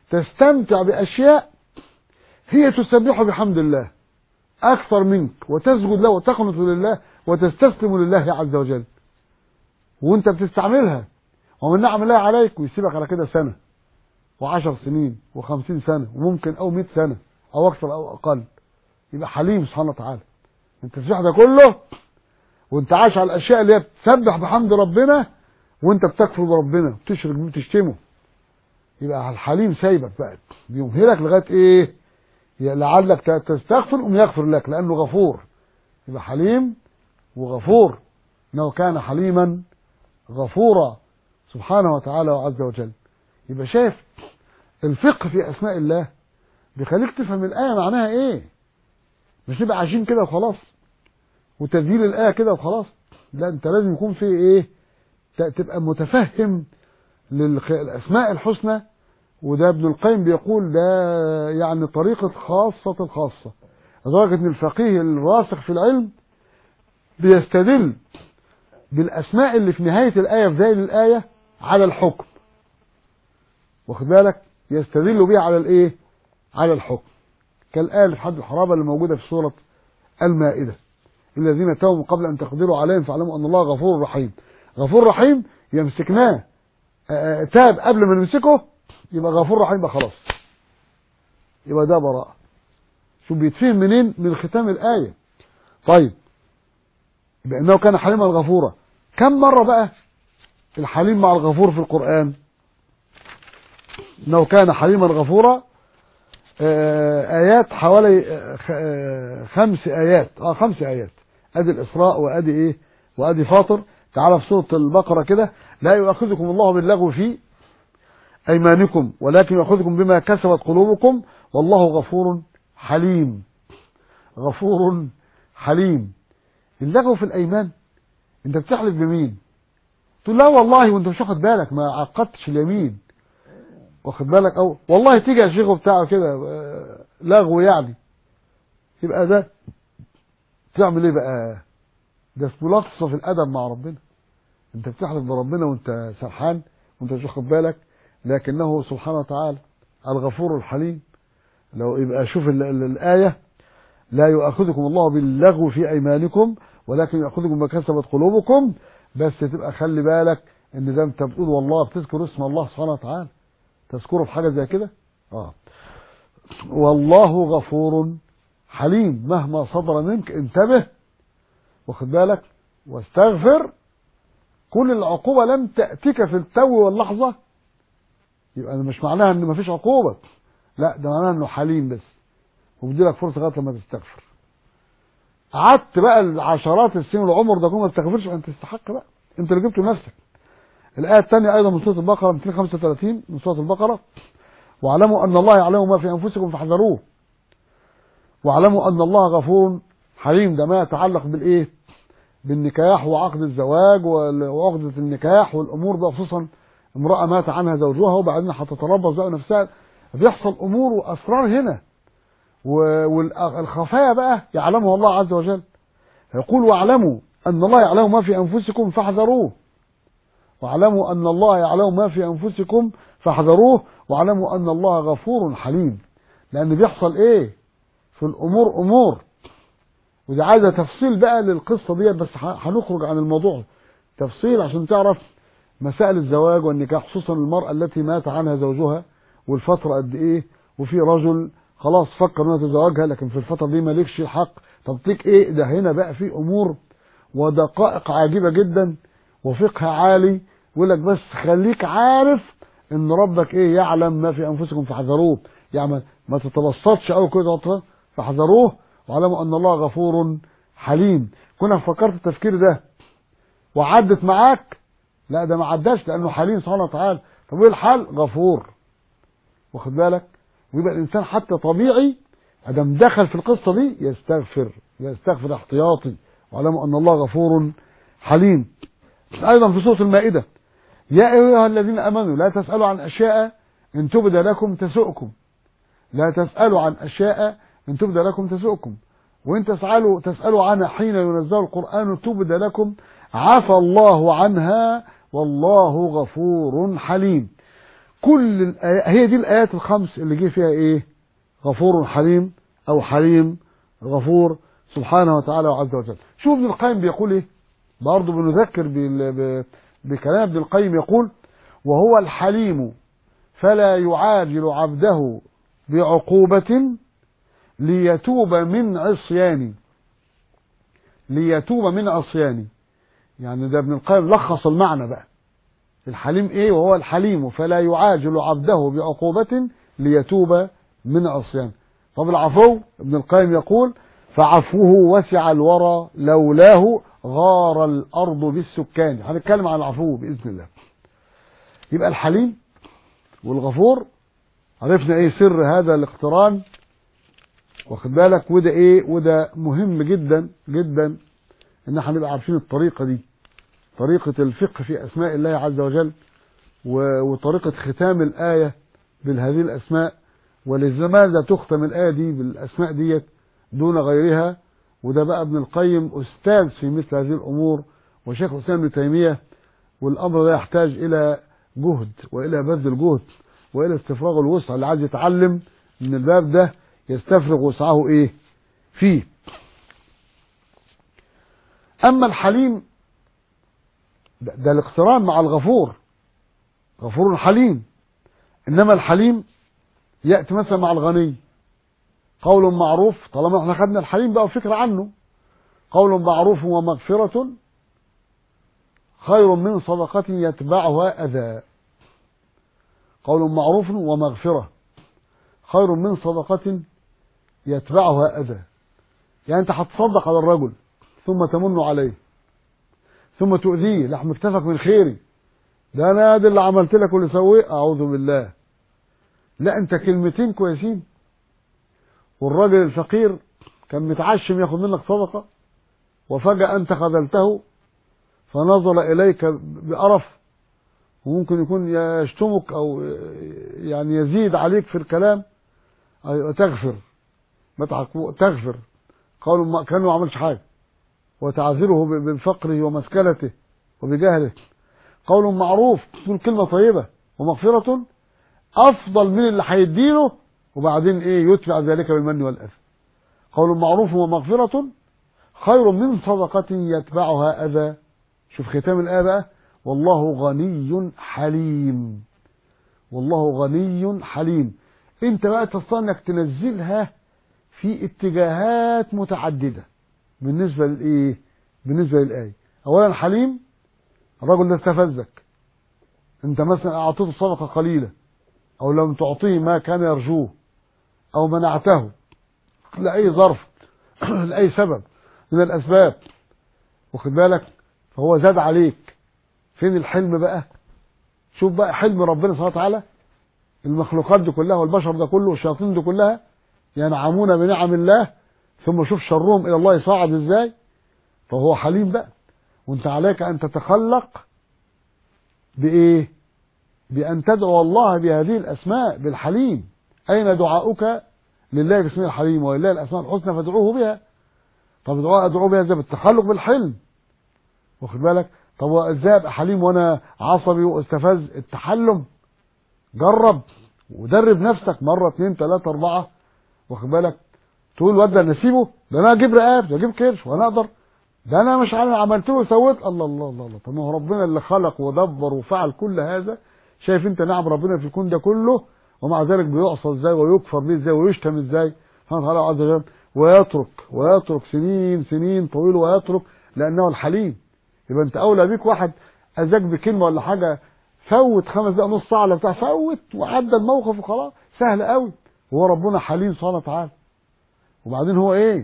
تستمتع بأشياء هي تسبح بحمد الله أكثر منك وتسجد له وتقنط لله وتستسلم لله عز وجل وانت بتستعملها ومن نعم الله عليك ويسيبك على كده سنة وعشر سنين وخمسين سنة وممكن أو مئة سنة أو أكثر أو أقل يبقى حليم سبحانه وتعالى التسبيح ده كله وانت عايش على الأشياء اللي هي بتسبح بحمد ربنا وانت بتكفر بربنا بتشرك بتشتمه يبقى الحليم سايبك بقى بيمهلك لغايه ايه لعلك تستغفر أم يغفر لك لأنه غفور يبقى حليم وغفور إنه كان حليما غفورا سبحانه وتعالى وعز وجل يبقى شايف الفقه في أسماء الله بيخليك تفهم الآية معناها إيه مش نبقى عايشين كده وخلاص وتذييل الآية كده وخلاص لا أنت لازم يكون في إيه تبقى متفهم للأسماء الحسنى وده ابن القيم بيقول ده يعني طريقة خاصة الخاصة لدرجة ان الفقيه الراسخ في العلم بيستدل بالاسماء اللي في نهاية الآية في ذيل الآية على الحكم واخد بالك يستدل بيها على الايه على الحكم كالآية اللي في حد الحرابة اللي موجودة في سورة المائدة الذين تابوا قبل أن تقدروا عليهم فاعلموا أن الله غفور رحيم غفور رحيم يمسكناه تاب قبل ما نمسكه يبقى غفور رحيم يبقى خلاص يبقى ده براءة شو بيتفهم منين من ختام الآية طيب بأنه كان حليما غفورا كم مرة بقى الحليم مع الغفور في القرآن انه كان حليما غفورا آيات حوالي خمس آيات اه خمس آيات ادي الإسراء وادي ايه وادي فاطر تعالى في سورة البقرة كده لا يؤاخذكم الله باللغو في أيمانكم ولكن يأخذكم بما كسبت قلوبكم والله غفور حليم غفور حليم اللغو في الأيمان أنت بتحلف بمين تقول لا والله وانت مش واخد بالك ما عقدتش اليمين واخد بالك او والله تيجي يا شيخ بتاعه كده لغو يعني يبقى ده تعمل ايه بقى ده اسمه لطف في الادب مع ربنا انت بتحلف بربنا وانت سرحان وانت مش واخد بالك لكنه سبحانه وتعالى الغفور الحليم لو يبقى شوف ال ال الآية لا يؤاخذكم الله باللغو في أيمانكم ولكن يؤاخذكم بما كسبت قلوبكم بس تبقى خلي بالك ان ده انت بتقول والله بتذكر اسم الله سبحانه وتعالى تذكره في حاجة زي كده اه والله غفور حليم مهما صدر منك انتبه واخد بالك واستغفر كل العقوبة لم تأتيك في التو واللحظة يبقى مش معناها ان مفيش عقوبة لا ده معناها انه حليم بس وبيدي لك فرصة لغاية لما تستغفر قعدت بقى العشرات السنين والعمر ده كله ما تستغفرش انت تستحق بقى انت اللي جبته لنفسك الآية الثانية أيضا من سورة البقرة 235 من سورة البقرة واعلموا أن الله يعلم ما في أنفسكم فاحذروه واعلموا أن الله غفور حليم ده ما يتعلق بالإيه بالنكاح وعقد الزواج وعقدة النكاح والأمور ده خصوصا امرأة مات عنها زوجها وبعدين هتتربص بقى نفسها بيحصل أمور وأسرار هنا والخفايا بقى يعلمها الله عز وجل يقول واعلموا أن الله يعلم ما في أنفسكم فاحذروه واعلموا أن الله يعلم ما في أنفسكم فاحذروه واعلموا أن الله غفور حليم لأن بيحصل إيه في الأمور أمور ودي عايزة تفصيل بقى للقصة دي بس هنخرج عن الموضوع تفصيل عشان تعرف مسائل الزواج والنكاح خصوصا المرأة التي مات عنها زوجها والفترة قد إيه وفي رجل خلاص فكر انه يتزوجها لكن في الفترة دي مالكش الحق طب تيك ايه ده هنا بقى في امور ودقائق عجيبة جدا وفقه عالي يقول لك بس خليك عارف ان ربك ايه يعلم ما في انفسكم فاحذروه يعني ما تتبسطش قوي كده فاحذروه واعلموا ان الله غفور حليم كنا فكرت التفكير ده وعدت معاك لا ده ما عداش لانه حليم سبحانه وتعالى طب ايه الحال غفور واخد بالك ويبقى الانسان حتى طبيعي ادم دخل في القصه دي يستغفر يستغفر احتياطي واعلموا ان الله غفور حليم ايضا في سوره المائده يا ايها الذين امنوا لا تسالوا عن اشياء ان تبد لكم تسؤكم لا تسالوا عن اشياء ان تبد لكم تسؤكم وان تسالوا تسالوا عنها حين ينزل القران تبد لكم عفى الله عنها والله غفور حليم كل الآيات هي دي الآيات الخمس اللي جه فيها إيه غفور حليم أو حليم غفور سبحانه وتعالى وعز وجل شوف ابن القيم بيقول إيه برضه بنذكر بكلام ابن القيم يقول وهو الحليم فلا يعاجل عبده بعقوبة ليتوب من عصيان ليتوب من عصيان يعني ده ابن القيم لخص المعنى بقى الحليم ايه وهو الحليم فلا يعاجل عبده بعقوبة ليتوب من عصيان طب العفو ابن القيم يقول فعفوه وسع الورى لولاه غار الأرض بالسكان هنتكلم عن العفو بإذن الله يبقى الحليم والغفور عرفنا ايه سر هذا الاقتران واخد بالك وده ايه وده مهم جدا جدا ان احنا نبقى عارفين الطريقة دي طريقة الفقه في اسماء الله عز وجل وطريقة ختام الآية بهذه الأسماء ولماذا تختم الآية دي بالأسماء ديت دون غيرها وده بقى ابن القيم أستاذ في مثل هذه الأمور وشيخ الإسلام ابن تيمية والأمر ده يحتاج إلى جهد وإلى بذل جهد وإلى استفراغ الوسع اللي عايز يتعلم من الباب ده يستفرغ وسعه إيه فيه أما الحليم ده, ده الاقتران مع الغفور غفور حليم إنما الحليم يأتي مثلا مع الغني قول معروف طالما احنا خدنا الحليم بقى فكرة عنه قول معروف ومغفرة خير من صدقة يتبعها أذى قول معروف ومغفرة خير من صدقة يتبعها أذى يعني أنت هتصدق على الرجل ثم تمن عليه ثم تؤذيه لحم اكتفك من خيري ده أنا ده اللي عملت لك واللي سويه أعوذ بالله لا أنت كلمتين كويسين والراجل الفقير كان متعشم ياخد منك صدقة وفجأة أنت خذلته فنظر إليك بقرف وممكن يكون يشتمك أو يعني يزيد عليك في الكلام تغفر تغفر قالوا ما كانوا ما عملش حاجة وتعذره بفقره ومسكلته وبجهله قول معروف تقول كلمة طيبة ومغفرة أفضل من اللي هيديله وبعدين إيه يتبع ذلك بالمن والأذى قول معروف ومغفرة خير من صدقة يتبعها أذى شوف ختام الآية بقى والله غني حليم والله غني حليم انت بقى تستطيع انك تنزلها في اتجاهات متعددة بالنسبة للايه بالنسبة للآية اولا حليم الرجل ده استفزك انت مثلا اعطيته صدقة قليلة او لم تعطيه ما كان يرجوه او منعته لأي ظرف لأي سبب من الأسباب واخد بالك فهو زاد عليك فين الحلم بقى شوف بقى حلم ربنا سبحانه وتعالى المخلوقات دي كلها والبشر ده كله والشياطين دي كلها ينعمون بنعم الله ثم شوف شرهم الى الله يصعد ازاي فهو حليم بقى وانت عليك ان تتخلق بايه بان تدعو الله بهذه الاسماء بالحليم اين دعاؤك لله باسمه الحليم ولله الاسماء الحسنى فادعوه بها طب ادعوه بها ازاي بالتخلق بالحلم واخد بالك طب ازاي ابقى حليم وانا عصبي واستفز التحلم جرب ودرب نفسك مره اثنين ثلاثه اربعه واخد بالك تقول الواد ده نسيبه ده انا اجيب رقاب ده اجيب كرش وانا اقدر ده انا مش عارف عملت له وسويت الله الله الله الله طب ما هو ربنا اللي خلق ودبر وفعل كل هذا شايف انت نعم ربنا في الكون ده كله ومع ذلك بيعصى ازاي ويكفر بيه ازاي ويشتم ازاي سبحانه وتعالى عز وجل ويترك ويترك سنين سنين طويل ويترك لانه الحليم يبقى انت اولى بيك واحد اذاك بكلمه ولا حاجه فوت خمس دقائق نص ساعه ولا بتاع فوت وعدى الموقف وخلاص سهل قوي هو ربنا حليم سبحانه وتعالى وبعدين هو ايه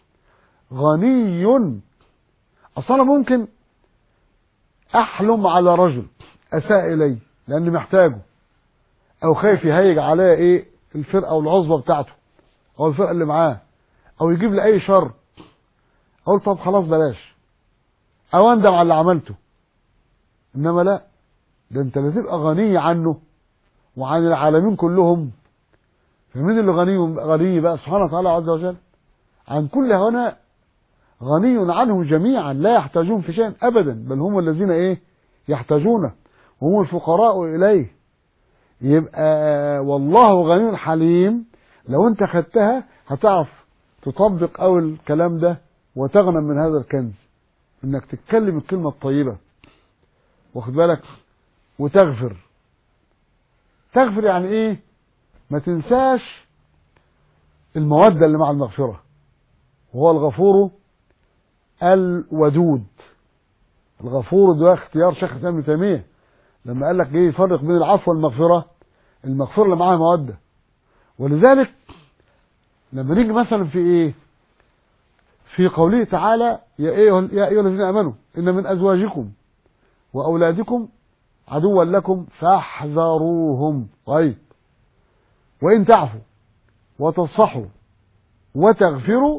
غني اصلا ممكن احلم على رجل اساء الي لاني محتاجه او خايف يهيج عليا ايه الفرقه والعصبه بتاعته او الفرقه اللي معاه او يجيب لي اي شر اقول طب خلاص بلاش او اندم على اللي عملته انما لا ده انت لا تبقى غني عنه وعن العالمين كلهم فمين اللي غني غني بقى سبحانه وتعالى عز وجل عن كل هنا غني عنهم جميعا لا يحتاجون في شيء ابدا بل هم الذين ايه يحتاجونه وهم الفقراء اليه يبقى والله غني حليم لو انت خدتها هتعرف تطبق أول الكلام ده وتغنم من هذا الكنز انك تتكلم الكلمة الطيبة واخد بالك وتغفر تغفر يعني ايه ما تنساش المودة اللي مع المغفرة وهو الغفور الودود الغفور ده اختيار شيخ الاسلام ابن تيميه لما قال لك ايه يفرق بين العفو والمغفره المغفره اللي معاها موده ولذلك لما نيجي مثلا في ايه في قوله تعالى يا ايها يا ايها الذين امنوا ان من ازواجكم واولادكم عدوا لكم فاحذروهم طيب وان تعفوا وتصفحوا وتغفروا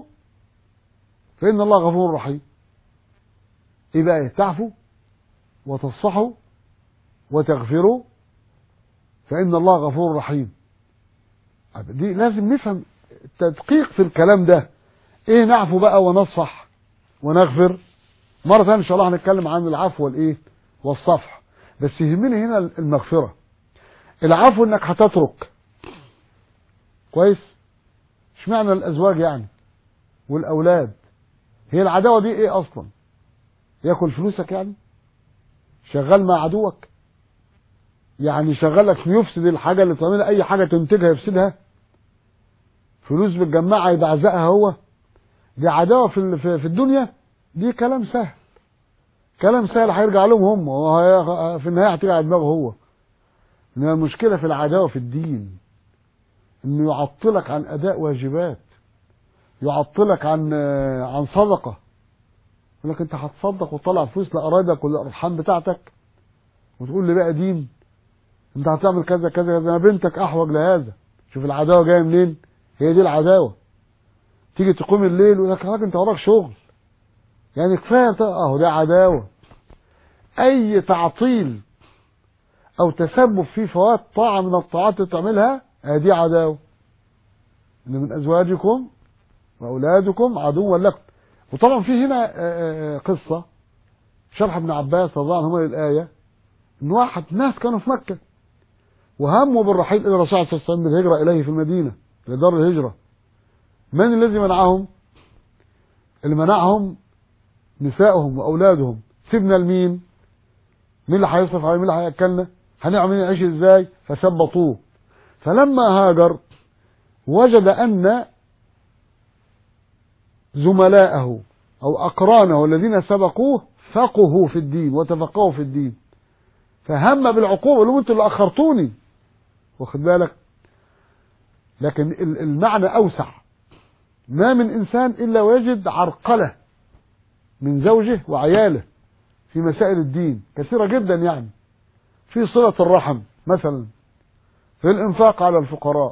فان الله غفور رحيم ايه بقى تعفوا وتصفحوا وتغفروا فإن الله غفور رحيم دي لازم نفهم تدقيق في الكلام ده ايه نعفو بقى ونصفح ونغفر مرة ثانية ان شاء الله هنتكلم عن العفو والايه والصفح بس يهمني هنا المغفرة العفو انك هتترك كويس اشمعنى الازواج يعني والاولاد هي العداوة دي ايه اصلا ياكل فلوسك يعني شغال مع عدوك يعني شغالك يفسد الحاجة اللي تعملها أي حاجة تنتجها يفسدها فلوس بتجمعها يبعزقها هو دي عداوة في في الدنيا دي كلام سهل كلام سهل هيرجع لهم هم في النهاية هتيجي على دماغه هو إنما المشكلة في العداوة في الدين إنه يعطلك عن أداء واجبات يعطلك عن عن صدقة يقول لك أنت هتصدق وتطلع فلوس لقرايبك والأرحام بتاعتك وتقول لي بقى دين انت هتعمل كذا كذا كذا ما بنتك احوج لهذا شوف العداوه جايه منين هي دي العداوه تيجي تقوم الليل ويقول لك انت وراك شغل يعني كفايه اهو ده عداوه اي تعطيل او تسبب في فوات طاعه من الطاعات اللي تعملها دي عداوه ان من ازواجكم واولادكم عدوا لكم وطبعا في هنا قصه شرح ابن عباس رضي الله عنهما للايه ان واحد ناس كانوا في مكه وهموا بالرحيل الى الرسول صلى الله عليه وسلم بالهجره اليه في المدينه لدار الهجره من الذي منعهم؟ اللي منعهم نسائهم واولادهم سيبنا لمين؟ مين اللي هيصرف علينا؟ مين اللي هياكلنا؟ هنعمل نعيش ازاي؟ فثبطوه فلما هاجر وجد ان زملائه او اقرانه الذين سبقوه فقهوا في الدين وتفقهوا في الدين فهم بالعقوبه لهم انتوا اللي اخرتوني واخد بالك لكن المعنى اوسع ما من انسان الا ويجد عرقله من زوجه وعياله في مسائل الدين كثيره جدا يعني في صله الرحم مثلا في الانفاق على الفقراء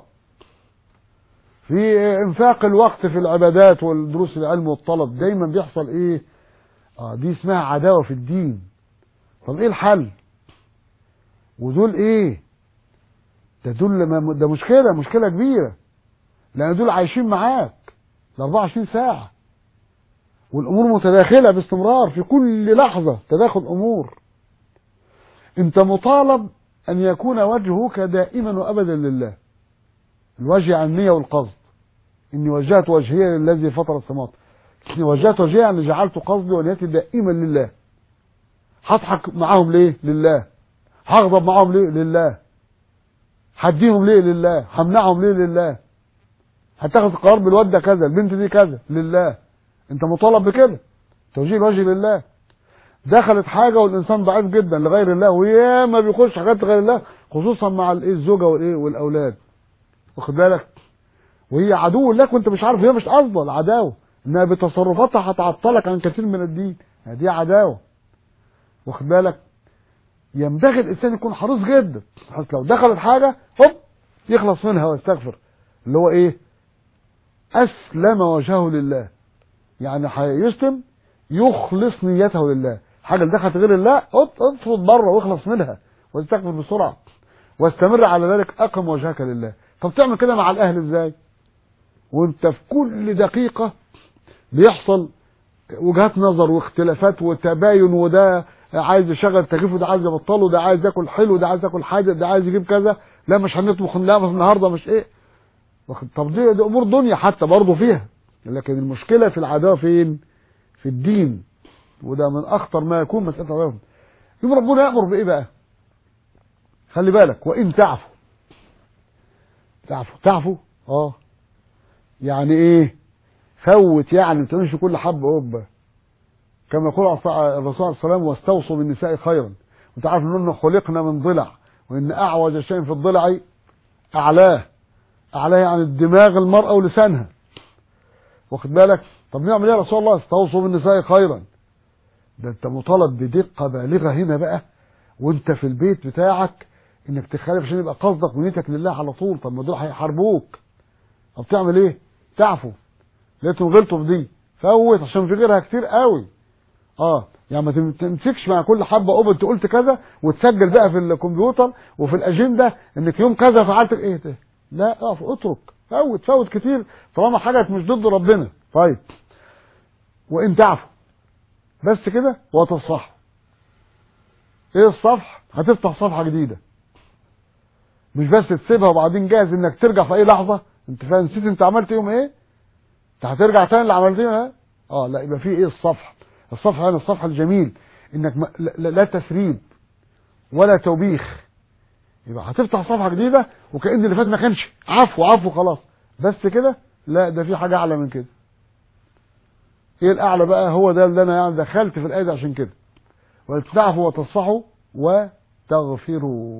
في انفاق الوقت في العبادات والدروس العلم والطلب دايما بيحصل ايه اه دي اسمها عداوه في الدين طب ايه الحل ودول ايه ده دول ده مشكله مشكله كبيره لان دول عايشين معاك ال 24 ساعه والامور متداخله باستمرار في كل لحظه تداخل امور انت مطالب ان يكون وجهك دائما وابدا لله الوجه عن النيه والقصد اني وجهت وجهي للذي فطر السماوات اني وجهت وجهي يعني جعلت قصدي ونيتي دائما لله هضحك معاهم ليه لله هغضب معاهم ليه لله هديهم ليه لله همنعهم ليه لله هتاخد قرار بالواد ده كذا البنت دي كذا لله انت مطالب بكده توجيه الوجه لله دخلت حاجه والانسان ضعيف جدا لغير الله وياما بيخش حاجات غير الله خصوصا مع الايه الزوجه والايه والاولاد واخد بالك وهي عدو لك وانت مش عارف هي مش قصده العداوه انها بتصرفاتها هتعطلك عن كثير من الدين دي عداوه واخد بالك ينبغي الانسان يكون حريص جدا بحيث لو دخلت حاجه هوب يخلص منها ويستغفر اللي هو ايه اسلم وجهه لله يعني هيسلم يخلص نيته لله حاجه اللي دخلت غير الله هوب اطرد بره واخلص منها واستغفر بسرعه واستمر على ذلك اقم وجهك لله طب تعمل كده مع الاهل ازاي وانت في كل دقيقه بيحصل وجهات نظر واختلافات وتباين وده عايز يشغل تكييف وده عايز يبطله ده عايز ياكل حلو ده عايز ياكل حاجه ده عايز يجيب كذا لا مش هنطبخ لا بس النهارده مش ايه واخد طب دي, دي امور دنيا حتى برضه فيها لكن المشكله في العداوه فين في الدين وده من اخطر ما يكون مساله العداوه يوم ربنا يامر بايه بقى خلي بالك وان تعفوا تعفوا تعفوا اه يعني ايه فوت يعني ما تعملش كل حبه قبه كما يقول الرسول عليه الصلاه والسلام واستوصوا بالنساء خيرا وانت عارف ان خلقنا من ضلع وان اعوج شيء في الضلع اعلاه اعلاه يعني الدماغ المراه ولسانها واخد بالك طب نعمل ايه يا رسول الله استوصوا بالنساء خيرا ده انت مطالب بدقه بالغه هنا بقى وانت في البيت بتاعك انك تخالف عشان يبقى قصدك ونيتك لله على طول طب ما دول هيحاربوك طب تعمل ايه تعفو لقيتهم غلطوا في دي فوت عشان في غيرها كتير قوي اه يعني ما تمسكش مع كل حبه اوبن انت قلت كذا وتسجل بقى في الكمبيوتر وفي الاجنده انك يوم كذا فعلت ايه ده لا اقف اترك فوت فوت كتير طالما حاجه مش ضد ربنا طيب وان تعفو بس كده وتصفح ايه الصفح هتفتح صفحه جديده مش بس تسيبها وبعدين جاهز انك ترجع في اي لحظه انت فاهم نسيت انت عملت يوم ايه انت هترجع تاني اللي عملتيه اه لا يبقى في ايه الصفح الصفح هنا الصفح الجميل انك ما لا, لا تثريب ولا توبيخ يبقى هتفتح صفحه جديده وكأن اللي فات ما كانش عفو عفو خلاص بس كده لا ده في حاجه اعلى من كده ايه الاعلى بقى هو ده اللي انا يعني دخلت في الايه دي عشان كده ولتعفوا وتصفحوا وتغفروا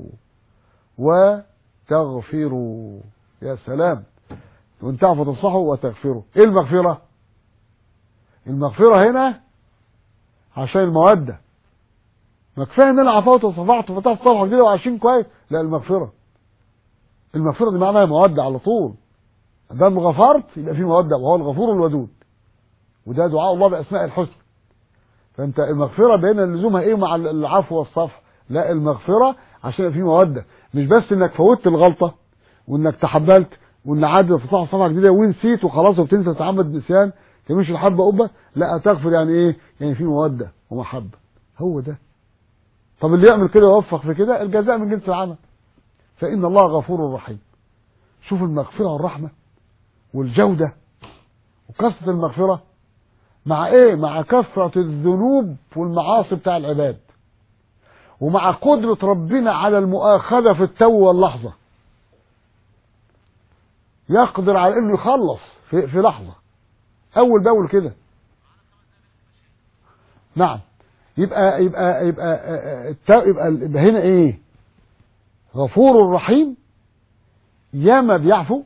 وتغفروا يا سلام وان تعفوا وتصفحوا وتغفروا ايه المغفره المغفره هنا عشان الموده ما كفايه ان انا عفوت وصفحت وفتحت صفحه جديده وعايشين كويس لا المغفره المغفره دي معناها موده على طول دام غفرت يبقى في موده وهو الغفور الودود وده دعاء الله باسماء الحسنى فانت المغفره بين لزومها ايه مع العفو والصفح لا المغفره عشان يبقى في موده مش بس انك فوتت الغلطه وانك تحبلت وان عاد فتحت صفحه جديده ونسيت وخلاص وبتنسى تتعمد نسيان تمشي الحبه قبه لا تغفر يعني ايه يعني في موده ومحبه هو ده طب اللي يعمل كده ويوفق في كده الجزاء من جنس العمل فان الله غفور رحيم شوف المغفره والرحمه والجوده وكثره المغفره مع ايه مع كثره الذنوب والمعاصي بتاع العباد ومع قدرة ربنا على المؤاخذة في التو واللحظة يقدر على انه يخلص في, في لحظة اول باول كده نعم يبقى يبقى يبقى يبقى, يبقى هنا ايه غفور رحيم ياما بيعفو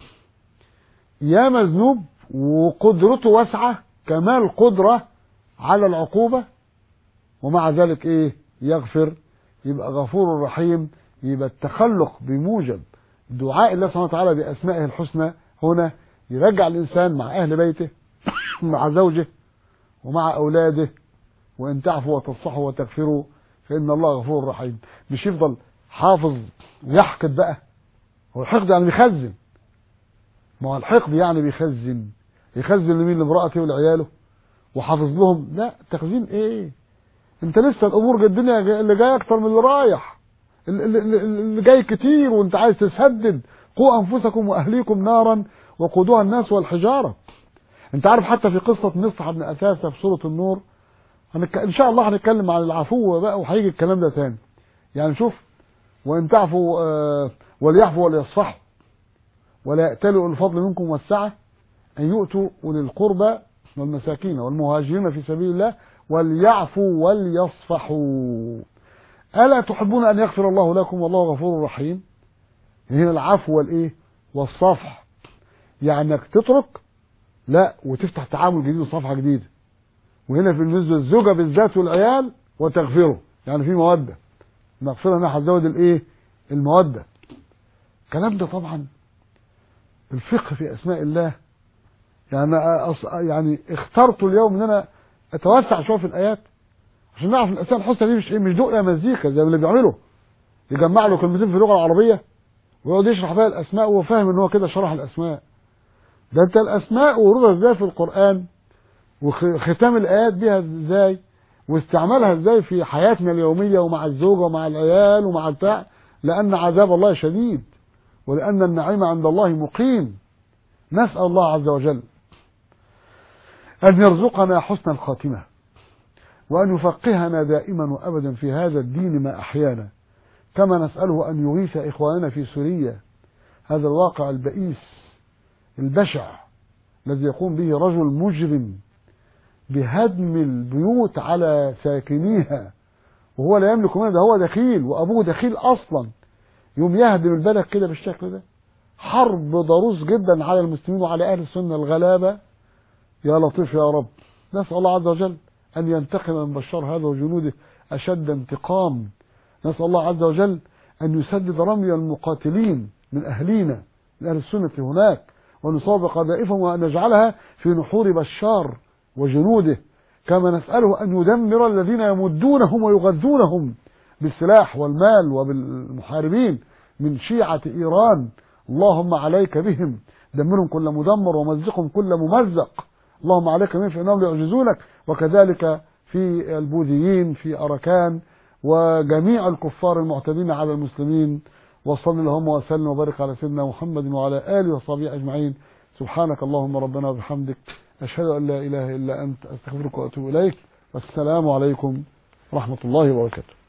ياما ذنوب وقدرته واسعة كمال قدرة على العقوبة ومع ذلك ايه يغفر يبقى غفور رحيم يبقى التخلق بموجب دعاء الله سبحانه وتعالى بأسمائه الحسنى هنا يرجع الإنسان مع أهل بيته مع زوجه ومع أولاده وإن تعفوا وتصفحوا وتغفروا فإن الله غفور رحيم مش يفضل حافظ ويحقد بقى هو الحقد يعني بيخزن ما هو الحقد يعني بيخزن يخزن لمين لامرأته ولعياله وحافظ لهم لا تخزين ايه انت لسه الامور الدنيا اللي جاي اكتر من اللي رايح اللي جاي كتير وانت عايز تسدد قوا انفسكم واهليكم نارا وقودها الناس والحجاره انت عارف حتى في قصه مصح بن اثاثه في سوره النور هنك... ان شاء الله هنتكلم عن العفو بقى وهيجي الكلام ده تاني يعني شوف وان تعفوا آه وليعفوا وليصفحوا ولا يأتلوا أولي الفضل منكم والسعة أن يؤتوا أولي القربى والمساكين والمهاجرين في سبيل الله وليعفوا وليصفحوا ألا تحبون أن يغفر الله لكم والله غفور رحيم هنا العفو والإيه والصفح يعني انك تترك لا وتفتح تعامل جديد وصفحة جديدة وهنا في بالنسبة للزوجة بالذات والعيال وتغفره يعني في مودة المغفرة انها هتزود الايه المودة الكلام ده طبعا الفقه في اسماء الله يعني أص... يعني اخترت اليوم ان انا اتوسع شويه في الايات عشان نعرف الاسماء الحسنى دي مش ايه مش دقه مزيكا زي اللي بيعملوا يجمع له كلمتين في اللغه العربيه ويقعد يشرح بقى الاسماء وهو فاهم ان هو كده شرح الاسماء ده انت الاسماء ورودها ازاي في القران وختام الايات بيها ازاي واستعمالها ازاي في حياتنا اليومية ومع الزوجة ومع العيال ومع البتاع لأن عذاب الله شديد ولأن النعيم عند الله مقيم نسأل الله عز وجل أن يرزقنا حسن الخاتمة وأن يفقهنا دائما وأبدا في هذا الدين ما أحيانا كما نسأله أن يغيث إخواننا في سوريا هذا الواقع البئيس البشع الذي يقوم به رجل مجرم بهدم البيوت على ساكنيها وهو لا يملك منها ده هو دخيل وأبوه دخيل أصلا يوم يهدم البلد كده بالشكل ده حرب ضروس جدا على المسلمين وعلى أهل السنة الغلابة يا لطيف يا رب نسأل الله عز وجل أن ينتقم من بشار هذا وجنوده أشد انتقام نسأل الله عز وجل أن يسدد رمي المقاتلين من أهلينا من أهل السنة هناك وأن يصاب قذائفهم وأن يجعلها في نحور بشار وجنوده كما نسأله أن يدمر الذين يمدونهم ويغذونهم بالسلاح والمال وبالمحاربين من شيعة إيران اللهم عليك بهم دمرهم كل مدمر ومزقهم كل ممزق اللهم عليك بهم فإنهم يعجزونك وكذلك في البوذيين في أركان وجميع الكفار المعتدين على المسلمين وصل اللهم وسلم وبارك على سيدنا محمد وعلى آله وصحبه أجمعين سبحانك اللهم ربنا وبحمدك أشهد أن لا إله إلا أنت أستغفرك وأتوب إليك والسلام عليكم ورحمة الله وبركاته